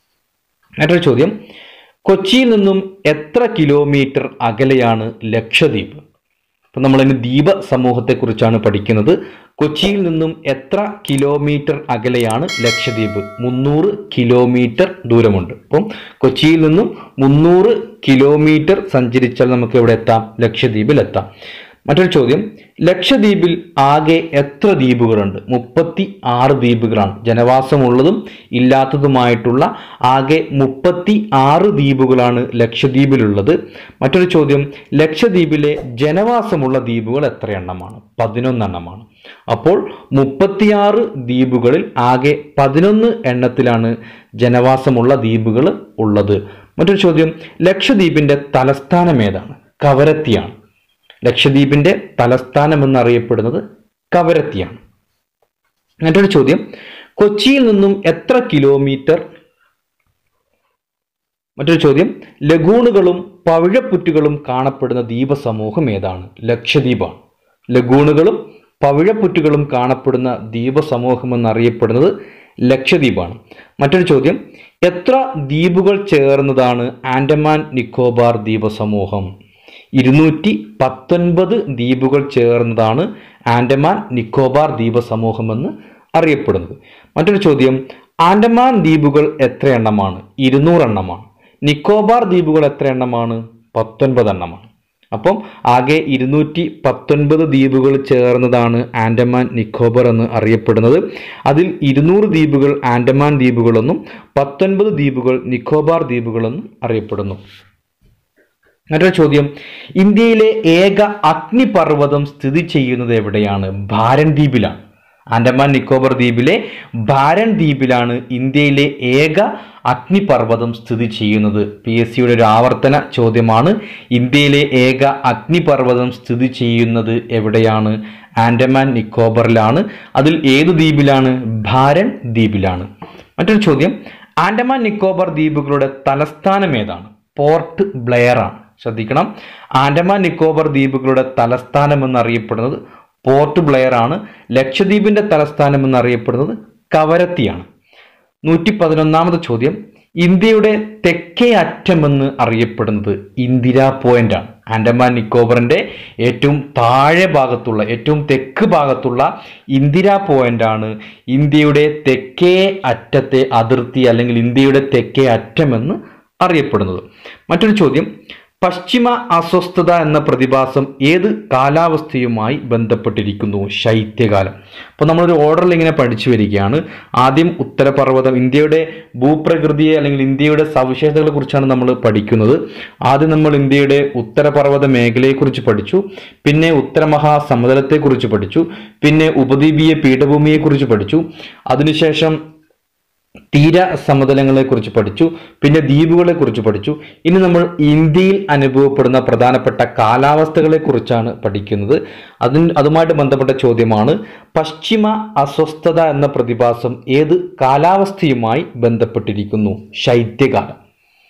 മറ്റൊരു ചോദ്യം കൊച്ചിയിൽ നിന്നും എത്ര കിലോമീറ്റർ അകലെയാണ് ലക്ഷദ്വീപ് അപ്പം നമ്മളിനി ദ്വീപ സമൂഹത്തെക്കുറിച്ചാണ് പഠിക്കുന്നത് കൊച്ചിയിൽ നിന്നും എത്ര കിലോമീറ്റർ അകലെയാണ് ലക്ഷദ്വീപ് മുന്നൂറ് കിലോമീറ്റർ ദൂരമുണ്ട് അപ്പം കൊച്ചിയിൽ നിന്നും മുന്നൂറ് കിലോമീറ്റർ സഞ്ചരിച്ചാൽ നമുക്ക് എവിടെ എത്താം ലക്ഷദ്വീപിൽ എത്താം മറ്റൊരു ചോദ്യം ലക്ഷദ്വീപിൽ ആകെ എത്ര ദ്വീപുകളുണ്ട് മുപ്പത്തി ആറ് ദ്വീപുകളാണ് ജനവാസമുള്ളതും ഇല്ലാത്തതുമായിട്ടുള്ള ആകെ മുപ്പത്തി ആറ് ദ്വീപുകളാണ് ലക്ഷദ്വീപിലുള്ളത് മറ്റൊരു ചോദ്യം ലക്ഷദ്വീപിലെ ജനവാസമുള്ള ദ്വീപുകൾ എത്ര എണ്ണമാണ് പതിനൊന്നെണ്ണമാണ് അപ്പോൾ മുപ്പത്തിയാറ് ദ്വീപുകളിൽ ആകെ പതിനൊന്ന് എണ്ണത്തിലാണ് ജനവാസമുള്ള ദ്വീപുകൾ ഉള്ളത് മറ്റൊരു ചോദ്യം ലക്ഷദ്വീപിന്റെ തലസ്ഥാനം ഏതാണ് കവരത്തിയാണ് ലക്ഷദ്വീപിന്റെ തലസ്ഥാനം എന്നറിയപ്പെടുന്നത് കവരത്തിയാണ് മറ്റൊരു ചോദ്യം കൊച്ചിയിൽ നിന്നും എത്ര കിലോമീറ്റർ മറ്റൊരു ചോദ്യം ലഗൂണുകളും പവിഴപ്പുറ്റുകളും കാണപ്പെടുന്ന ദ്വീപസമൂഹം ഏതാണ് ലക്ഷദ്വീപാണ് ലഗൂണുകളും പവിഴപ്പുറ്റുകളും കാണപ്പെടുന്ന ദ്വീപസമൂഹം എന്നറിയപ്പെടുന്നത് ലക്ഷദ്വീപാണ് മറ്റൊരു ചോദ്യം എത്ര ദ്വീപുകൾ ചേർന്നതാണ് ആൻഡമാൻ നിക്കോബാർ ദ്വീപസമൂഹം ഇരുന്നൂറ്റി പത്തൊൻപത് ദ്വീപുകൾ ചേർന്നതാണ് ആൻഡമാൻ നിക്കോബാർ ദ്വീപസമൂഹം എന്ന് അറിയപ്പെടുന്നത് മറ്റൊരു ചോദ്യം ആൻഡമാൻ ദ്വീപുകൾ എത്ര എണ്ണമാണ് ഇരുന്നൂറ് എണ്ണമാണ് നിക്കോബാർ ദ്വീപുകൾ എത്ര എണ്ണമാണ് പത്തൊൻപത് എണ്ണമാണ് അപ്പം ആകെ ഇരുന്നൂറ്റി പത്തൊൻപത് ദ്വീപുകൾ ചേർന്നതാണ് ആൻഡമാൻ നിക്കോബാർ എന്ന് അറിയപ്പെടുന്നത് അതിൽ ഇരുന്നൂറ് ദ്വീപുകൾ ആൻഡമാൻ ദ്വീപുകളെന്നും പത്തൊൻപത് ദ്വീപുകൾ നിക്കോബാർ ദ്വീപുകളെന്നും അറിയപ്പെടുന്നു മറ്റൊരു ചോദ്യം ഇന്ത്യയിലെ ഏക അഗ്നിപർവ്വതം സ്ഥിതി ചെയ്യുന്നത് എവിടെയാണ് ഭാരൻ ദ്വീപിലാണ് ആൻഡമാൻ നിക്കോബർ ദ്വീപിലെ ഭാരൻ ദ്വീപിലാണ് ഇന്ത്യയിലെ ഏക അഗ്നിപർവ്വതം സ്ഥിതി ചെയ്യുന്നത് പി എസ് സിയുടെ ഒരു ആവർത്തന ചോദ്യമാണ് ഇന്ത്യയിലെ ഏക അഗ്നിപർവ്വതം സ്ഥിതി ചെയ്യുന്നത് എവിടെയാണ് ആൻഡമാൻ നിക്കോബറിലാണ് അതിൽ ഏത് ദ്വീപിലാണ് ഭാരൻ ദ്വീപിലാണ് മറ്റൊരു ചോദ്യം ആൻഡമാൻ നിക്കോബർ ദ്വീപുകളുടെ തലസ്ഥാനം ഏതാണ് പോർട്ട് ബ്ലെയർ ആണ് ശ്രദ്ധിക്കണം ആൻഡമാൻ നിക്കോബർ ദ്വീപുകളുടെ തലസ്ഥാനം എന്നറിയപ്പെടുന്നത് പോർട്ട് ബ്ലെയർ ആണ് ലക്ഷദ്വീപിന്റെ തലസ്ഥാനം എന്നറിയപ്പെടുന്നത് കവരത്തിയാണ് നൂറ്റി പതിനൊന്നാമത് ചോദ്യം ഇന്ത്യയുടെ തെക്കേ അറ്റമെന്ന് അറിയപ്പെടുന്നത് ഇന്ദിരാ പോയിന്റ് ആണ് ആൻഡമാൻ നിക്കോബറിന്റെ ഏറ്റവും താഴെ ഭാഗത്തുള്ള ഏറ്റവും തെക്ക് ഭാഗത്തുള്ള ഇന്ദിരാ പോയിന്റ് ആണ് ഇന്ത്യയുടെ തെക്കേ അറ്റത്തെ അതിർത്തി അല്ലെങ്കിൽ ഇന്ത്യയുടെ തെക്കേ അറ്റമെന്ന് അറിയപ്പെടുന്നത് മറ്റൊരു ചോദ്യം പശ്ചിമ അസ്വസ്ഥത എന്ന പ്രതിഭാസം ഏത് കാലാവസ്ഥയുമായി ബന്ധപ്പെട്ടിരിക്കുന്നു ശൈത്യകാലം അപ്പോൾ നമ്മളൊരു ഓർഡറിൽ ഇങ്ങനെ പഠിച്ചു വരികയാണ് ആദ്യം ഉത്തരപർവ്വതം ഇന്ത്യയുടെ ഭൂപ്രകൃതിയെ അല്ലെങ്കിൽ ഇന്ത്യയുടെ സവിശേഷതകളെ കുറിച്ചാണ് നമ്മൾ പഠിക്കുന്നത് ആദ്യം നമ്മൾ ഇന്ത്യയുടെ ഉത്തരപർവ്വത മേഖലയെക്കുറിച്ച് പഠിച്ചു പിന്നെ ഉത്തരമഹാസമതലത്തെക്കുറിച്ച് പഠിച്ചു പിന്നെ ഉപദ്വീപീയ പീഠഭൂമിയെക്കുറിച്ച് പഠിച്ചു അതിനുശേഷം തീര സമതലങ്ങളെ കുറിച്ച് പഠിച്ചു പിന്നെ ദ്വീപുകളെ കുറിച്ച് പഠിച്ചു ഇനി നമ്മൾ ഇന്ത്യയിൽ അനുഭവപ്പെടുന്ന പ്രധാനപ്പെട്ട കാലാവസ്ഥകളെ കുറിച്ചാണ് പഠിക്കുന്നത് അതിന് അതുമായിട്ട് ബന്ധപ്പെട്ട ചോദ്യമാണ് പശ്ചിമ അസ്വസ്ഥത എന്ന പ്രതിഭാസം ഏത് കാലാവസ്ഥയുമായി ബന്ധപ്പെട്ടിരിക്കുന്നു ശൈത്യകാലം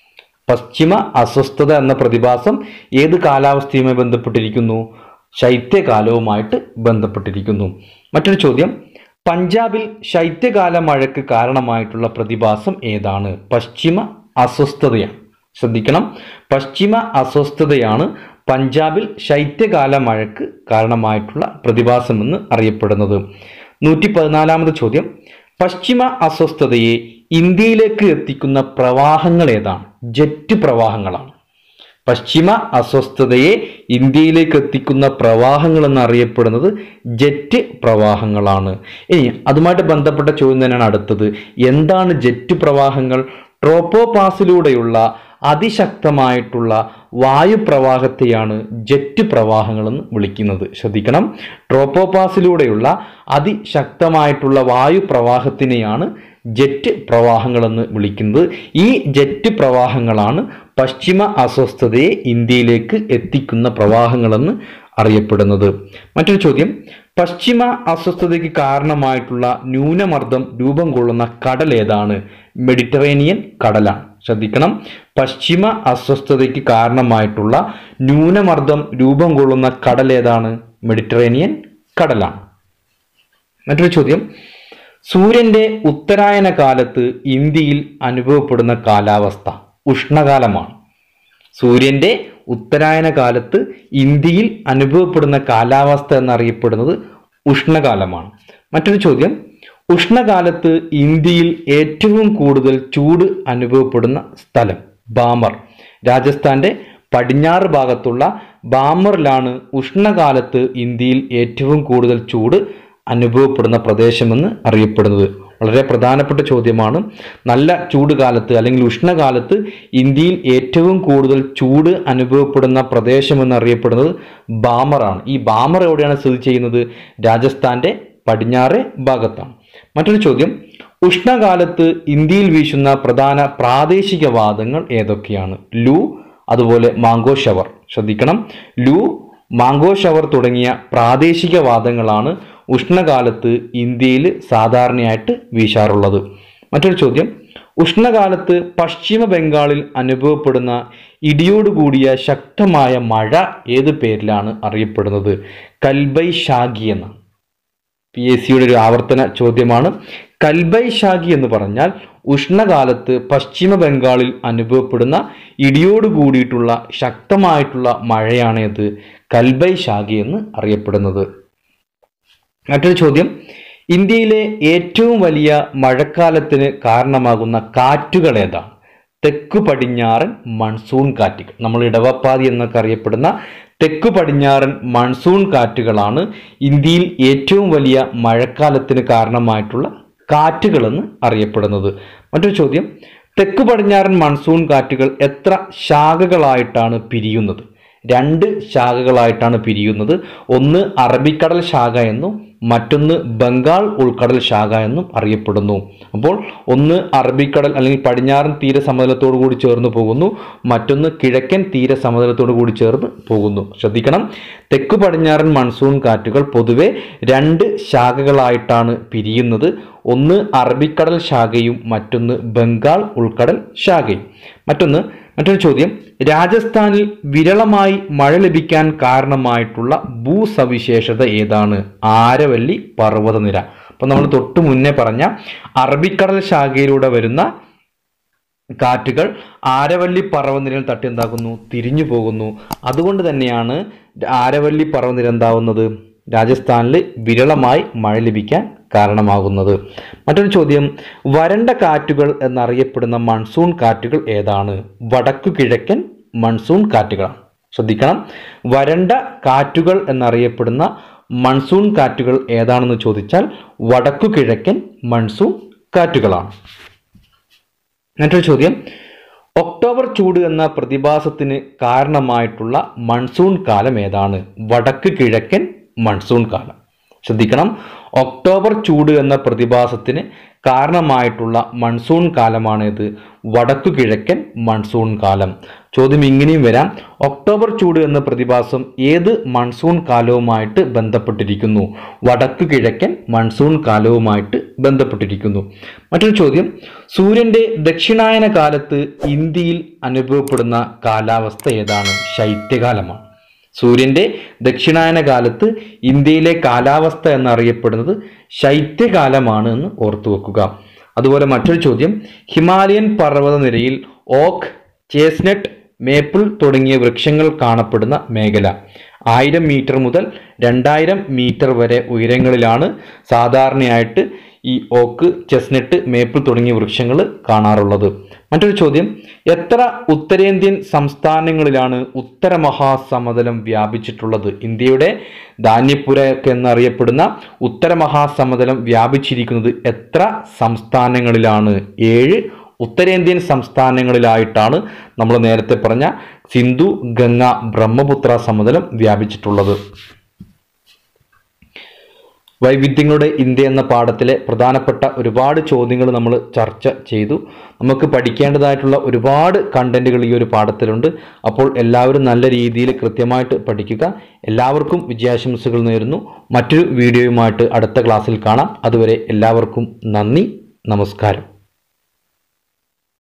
പശ്ചിമ അസ്വസ്ഥത എന്ന പ്രതിഭാസം ഏത് കാലാവസ്ഥയുമായി ബന്ധപ്പെട്ടിരിക്കുന്നു ശൈത്യകാലവുമായിട്ട് ബന്ധപ്പെട്ടിരിക്കുന്നു മറ്റൊരു ചോദ്യം പഞ്ചാബിൽ ശൈത്യകാല മഴയ്ക്ക് കാരണമായിട്ടുള്ള പ്രതിഭാസം ഏതാണ് പശ്ചിമ അസ്വസ്ഥതയാണ് ശ്രദ്ധിക്കണം പശ്ചിമ അസ്വസ്ഥതയാണ് പഞ്ചാബിൽ ശൈത്യകാല മഴയ്ക്ക് കാരണമായിട്ടുള്ള പ്രതിഭാസമെന്ന് അറിയപ്പെടുന്നത് നൂറ്റി പതിനാലാമത് ചോദ്യം പശ്ചിമ അസ്വസ്ഥതയെ ഇന്ത്യയിലേക്ക് എത്തിക്കുന്ന പ്രവാഹങ്ങൾ ഏതാണ് ജെറ്റ് പ്രവാഹങ്ങളാണ് പശ്ചിമ അസ്വസ്ഥതയെ ഇന്ത്യയിലേക്ക് എത്തിക്കുന്ന പ്രവാഹങ്ങൾ എന്നറിയപ്പെടുന്നത് ജെറ്റ് പ്രവാഹങ്ങളാണ് ഇനി അതുമായിട്ട് ബന്ധപ്പെട്ട ചോദ്യം തന്നെയാണ് അടുത്തത് എന്താണ് ജെറ്റ് പ്രവാഹങ്ങൾ ട്രോപ്പോപാസിലൂടെയുള്ള അതിശക്തമായിട്ടുള്ള വായുപ്രവാഹത്തെയാണ് ജെറ്റ് പ്രവാഹങ്ങളെന്ന് വിളിക്കുന്നത് ശ്രദ്ധിക്കണം ട്രോപ്പോപാസിലൂടെയുള്ള അതിശക്തമായിട്ടുള്ള വായുപ്രവാഹത്തിനെയാണ് ജെറ്റ് പ്രവാഹങ്ങളെന്ന് വിളിക്കുന്നത് ഈ ജെറ്റ് പ്രവാഹങ്ങളാണ് പശ്ചിമ അസ്വസ്ഥതയെ ഇന്ത്യയിലേക്ക് എത്തിക്കുന്ന പ്രവാഹങ്ങളെന്ന് അറിയപ്പെടുന്നത് മറ്റൊരു ചോദ്യം പശ്ചിമ അസ്വസ്ഥതയ്ക്ക് കാരണമായിട്ടുള്ള ന്യൂനമർദ്ദം രൂപം കൊള്ളുന്ന കടൽ ഏതാണ് മെഡിറ്ററേനിയൻ കടലാണ് ശ്രദ്ധിക്കണം പശ്ചിമ അസ്വസ്ഥതയ്ക്ക് കാരണമായിട്ടുള്ള ന്യൂനമർദ്ദം രൂപം കൊള്ളുന്ന കടൽ ഏതാണ് മെഡിറ്ററേനിയൻ കടലാണ് മറ്റൊരു ചോദ്യം സൂര്യന്റെ ഉത്തരായന കാലത്ത് ഇന്ത്യയിൽ അനുഭവപ്പെടുന്ന കാലാവസ്ഥ ഉഷ്ണകാലമാണ് സൂര്യന്റെ ഉത്തരായന കാലത്ത് ഇന്ത്യയിൽ അനുഭവപ്പെടുന്ന കാലാവസ്ഥ എന്നറിയപ്പെടുന്നത് ഉഷ്ണകാലമാണ് മറ്റൊരു ചോദ്യം ഉഷ്ണകാലത്ത് ഇന്ത്യയിൽ ഏറ്റവും കൂടുതൽ ചൂട് അനുഭവപ്പെടുന്ന സ്ഥലം ബാമർ രാജസ്ഥാന്റെ പടിഞ്ഞാറ് ഭാഗത്തുള്ള ബാമറിലാണ് ഉഷ്ണകാലത്ത് ഇന്ത്യയിൽ ഏറ്റവും കൂടുതൽ ചൂട് അനുഭവപ്പെടുന്ന പ്രദേശമെന്ന് അറിയപ്പെടുന്നത് വളരെ പ്രധാനപ്പെട്ട ചോദ്യമാണ് നല്ല ചൂട് കാലത്ത് അല്ലെങ്കിൽ ഉഷ്ണകാലത്ത് ഇന്ത്യയിൽ ഏറ്റവും കൂടുതൽ ചൂട് അനുഭവപ്പെടുന്ന പ്രദേശമെന്ന് അറിയപ്പെടുന്നത് ബാമറാണ് ഈ ബാമർ എവിടെയാണ് സ്ഥിതി ചെയ്യുന്നത് രാജസ്ഥാന്റെ പടിഞ്ഞാറ് ഭാഗത്താണ് മറ്റൊരു ചോദ്യം ഉഷ്ണകാലത്ത് ഇന്ത്യയിൽ വീശുന്ന പ്രധാന പ്രാദേശിക വാദങ്ങൾ ഏതൊക്കെയാണ് ലൂ അതുപോലെ മാംഗോ ഷവർ ശ്രദ്ധിക്കണം ലൂ മാംഗോ ഷവർ തുടങ്ങിയ പ്രാദേശിക വാദങ്ങളാണ് ഉഷ്ണകാലത്ത് ഇന്ത്യയിൽ സാധാരണയായിട്ട് വീശാറുള്ളത് മറ്റൊരു ചോദ്യം ഉഷ്ണകാലത്ത് പശ്ചിമ ബംഗാളിൽ അനുഭവപ്പെടുന്ന ഇടിയോടുകൂടിയ ശക്തമായ മഴ ഏത് പേരിലാണ് അറിയപ്പെടുന്നത് കൽബൈ ഷാഗി എന്ന പി എസ് സിയുടെ ഒരു ആവർത്തന ചോദ്യമാണ് കൽബൈ ഷാഗി എന്ന് പറഞ്ഞാൽ ഉഷ്ണകാലത്ത് പശ്ചിമ ബംഗാളിൽ അനുഭവപ്പെടുന്ന ഇടിയോട് കൂടിയിട്ടുള്ള ശക്തമായിട്ടുള്ള മഴയാണ് ഇത് കൽബൈ ഷാഗി എന്ന് അറിയപ്പെടുന്നത് മറ്റൊരു ചോദ്യം ഇന്ത്യയിലെ ഏറ്റവും വലിയ മഴക്കാലത്തിന് കാരണമാകുന്ന കാറ്റുകൾ ഏതാണ് തെക്കു പടിഞ്ഞാറൻ മൺസൂൺ കാറ്റുകൾ നമ്മൾ ഇടവപ്പാതി എന്നൊക്കെ അറിയപ്പെടുന്ന തെക്കു പടിഞ്ഞാറൻ മൺസൂൺ കാറ്റുകളാണ് ഇന്ത്യയിൽ ഏറ്റവും വലിയ മഴക്കാലത്തിന് കാരണമായിട്ടുള്ള കാറ്റുകളെന്ന് അറിയപ്പെടുന്നത് മറ്റൊരു ചോദ്യം തെക്കു പടിഞ്ഞാറൻ മൺസൂൺ കാറ്റുകൾ എത്ര ശാഖകളായിട്ടാണ് പിരിയുന്നത് രണ്ട് ശാഖകളായിട്ടാണ് പിരിയുന്നത് ഒന്ന് അറബിക്കടൽ ശാഖ എന്നും മറ്റൊന്ന് ബംഗാൾ ഉൾക്കടൽ ശാഖ എന്നും അറിയപ്പെടുന്നു അപ്പോൾ ഒന്ന് അറബിക്കടൽ അല്ലെങ്കിൽ പടിഞ്ഞാറൻ തീര സമതലത്തോടു കൂടി ചേർന്ന് പോകുന്നു മറ്റൊന്ന് കിഴക്കൻ തീര സമതലത്തോടു കൂടി ചേർന്ന് പോകുന്നു ശ്രദ്ധിക്കണം തെക്കു പടിഞ്ഞാറൻ മൺസൂൺ കാറ്റുകൾ പൊതുവെ രണ്ട് ശാഖകളായിട്ടാണ് പിരിയുന്നത് ഒന്ന് അറബിക്കടൽ ശാഖയും മറ്റൊന്ന് ബംഗാൾ ഉൾക്കടൽ ശാഖയും മറ്റൊന്ന് മറ്റൊരു ചോദ്യം രാജസ്ഥാനിൽ വിരളമായി മഴ ലഭിക്കാൻ കാരണമായിട്ടുള്ള ഭൂസവിശേഷത ഏതാണ് ആരവല്ലി പർവ്വതനിര അപ്പം നമ്മൾ തൊട്ട് മുന്നേ പറഞ്ഞ അറബിക്കടൽ ശാഖയിലൂടെ വരുന്ന കാറ്റുകൾ ആരവല്ലി പർവ്വനിരയിൽ തട്ടി എന്താകുന്നു തിരിഞ്ഞു പോകുന്നു അതുകൊണ്ട് തന്നെയാണ് ആരവല്ലി പർവ്വനിര എന്താവുന്നത് രാജസ്ഥാനിൽ വിരളമായി മഴ ലഭിക്കാൻ കാരണമാകുന്നത് മറ്റൊരു ചോദ്യം വരണ്ട കാറ്റുകൾ എന്നറിയപ്പെടുന്ന മൺസൂൺ കാറ്റുകൾ ഏതാണ് വടക്കു കിഴക്കൻ മൺസൂൺ കാറ്റുകളാണ് ശ്രദ്ധിക്കണം വരണ്ട കാറ്റുകൾ എന്നറിയപ്പെടുന്ന മൺസൂൺ കാറ്റുകൾ ഏതാണെന്ന് ചോദിച്ചാൽ വടക്കു കിഴക്കൻ മൺസൂൺ കാറ്റുകളാണ് മറ്റൊരു ചോദ്യം ഒക്ടോബർ ചൂട് എന്ന പ്രതിഭാസത്തിന് കാരണമായിട്ടുള്ള മൺസൂൺ കാലം ഏതാണ് വടക്ക് കിഴക്കൻ മൺസൂൺ കാലം ശ്രദ്ധിക്കണം ഒക്ടോബർ ചൂട് എന്ന പ്രതിഭാസത്തിന് കാരണമായിട്ടുള്ള മൺസൂൺ കാലമാണിത് വടക്കു കിഴക്കൻ മൺസൂൺ കാലം ചോദ്യം ഇങ്ങനെയും വരാം ഒക്ടോബർ ചൂട് എന്ന പ്രതിഭാസം ഏത് മൺസൂൺ കാലവുമായിട്ട് ബന്ധപ്പെട്ടിരിക്കുന്നു വടക്കു കിഴക്കൻ മൺസൂൺ കാലവുമായിട്ട് ബന്ധപ്പെട്ടിരിക്കുന്നു മറ്റൊരു ചോദ്യം സൂര്യന്റെ ദക്ഷിണായന കാലത്ത് ഇന്ത്യയിൽ അനുഭവപ്പെടുന്ന കാലാവസ്ഥ ഏതാണ് ശൈത്യകാലമാണ് സൂര്യന്റെ ദക്ഷിണായന കാലത്ത് ഇന്ത്യയിലെ കാലാവസ്ഥ എന്നറിയപ്പെടുന്നത് ശൈത്യകാലമാണ് എന്ന് ഓർത്തു വെക്കുക അതുപോലെ മറ്റൊരു ചോദ്യം ഹിമാലയൻ പർവ്വതനിരയിൽ ഓക്ക് ചേസ്നട്ട് മേപ്പിൾ തുടങ്ങിയ വൃക്ഷങ്ങൾ കാണപ്പെടുന്ന മേഖല ആയിരം മീറ്റർ മുതൽ രണ്ടായിരം മീറ്റർ വരെ ഉയരങ്ങളിലാണ് സാധാരണയായിട്ട് ഈ ഓക്ക് ചെസ്നട്ട് മേപ്പിൾ തുടങ്ങിയ വൃക്ഷങ്ങൾ കാണാറുള്ളത് മറ്റൊരു ചോദ്യം എത്ര ഉത്തരേന്ത്യൻ സംസ്ഥാനങ്ങളിലാണ് ഉത്തര മഹാസമതലം വ്യാപിച്ചിട്ടുള്ളത് ഇന്ത്യയുടെ ധാന്യപ്പുര ഒക്കെ എന്നറിയപ്പെടുന്ന ഉത്തര മഹാസമതലം വ്യാപിച്ചിരിക്കുന്നത് എത്ര സംസ്ഥാനങ്ങളിലാണ് ഏഴ് ഉത്തരേന്ത്യൻ സംസ്ഥാനങ്ങളിലായിട്ടാണ് നമ്മൾ നേരത്തെ പറഞ്ഞ സിന്ധു ഗംഗ ബ്രഹ്മപുത്ര സമതലം വ്യാപിച്ചിട്ടുള്ളത് വൈവിധ്യങ്ങളുടെ ഇന്ത്യ എന്ന പാഠത്തിലെ പ്രധാനപ്പെട്ട ഒരുപാട് ചോദ്യങ്ങൾ നമ്മൾ ചർച്ച ചെയ്തു നമുക്ക് പഠിക്കേണ്ടതായിട്ടുള്ള ഒരുപാട് കണ്ടന്റുകൾ ഈ ഒരു പാഠത്തിലുണ്ട് അപ്പോൾ എല്ലാവരും നല്ല രീതിയിൽ കൃത്യമായിട്ട് പഠിക്കുക എല്ലാവർക്കും വിജയാശംസകൾ നേരുന്നു മറ്റൊരു വീഡിയോയുമായിട്ട് അടുത്ത ക്ലാസ്സിൽ കാണാം അതുവരെ എല്ലാവർക്കും നന്ദി നമസ്കാരം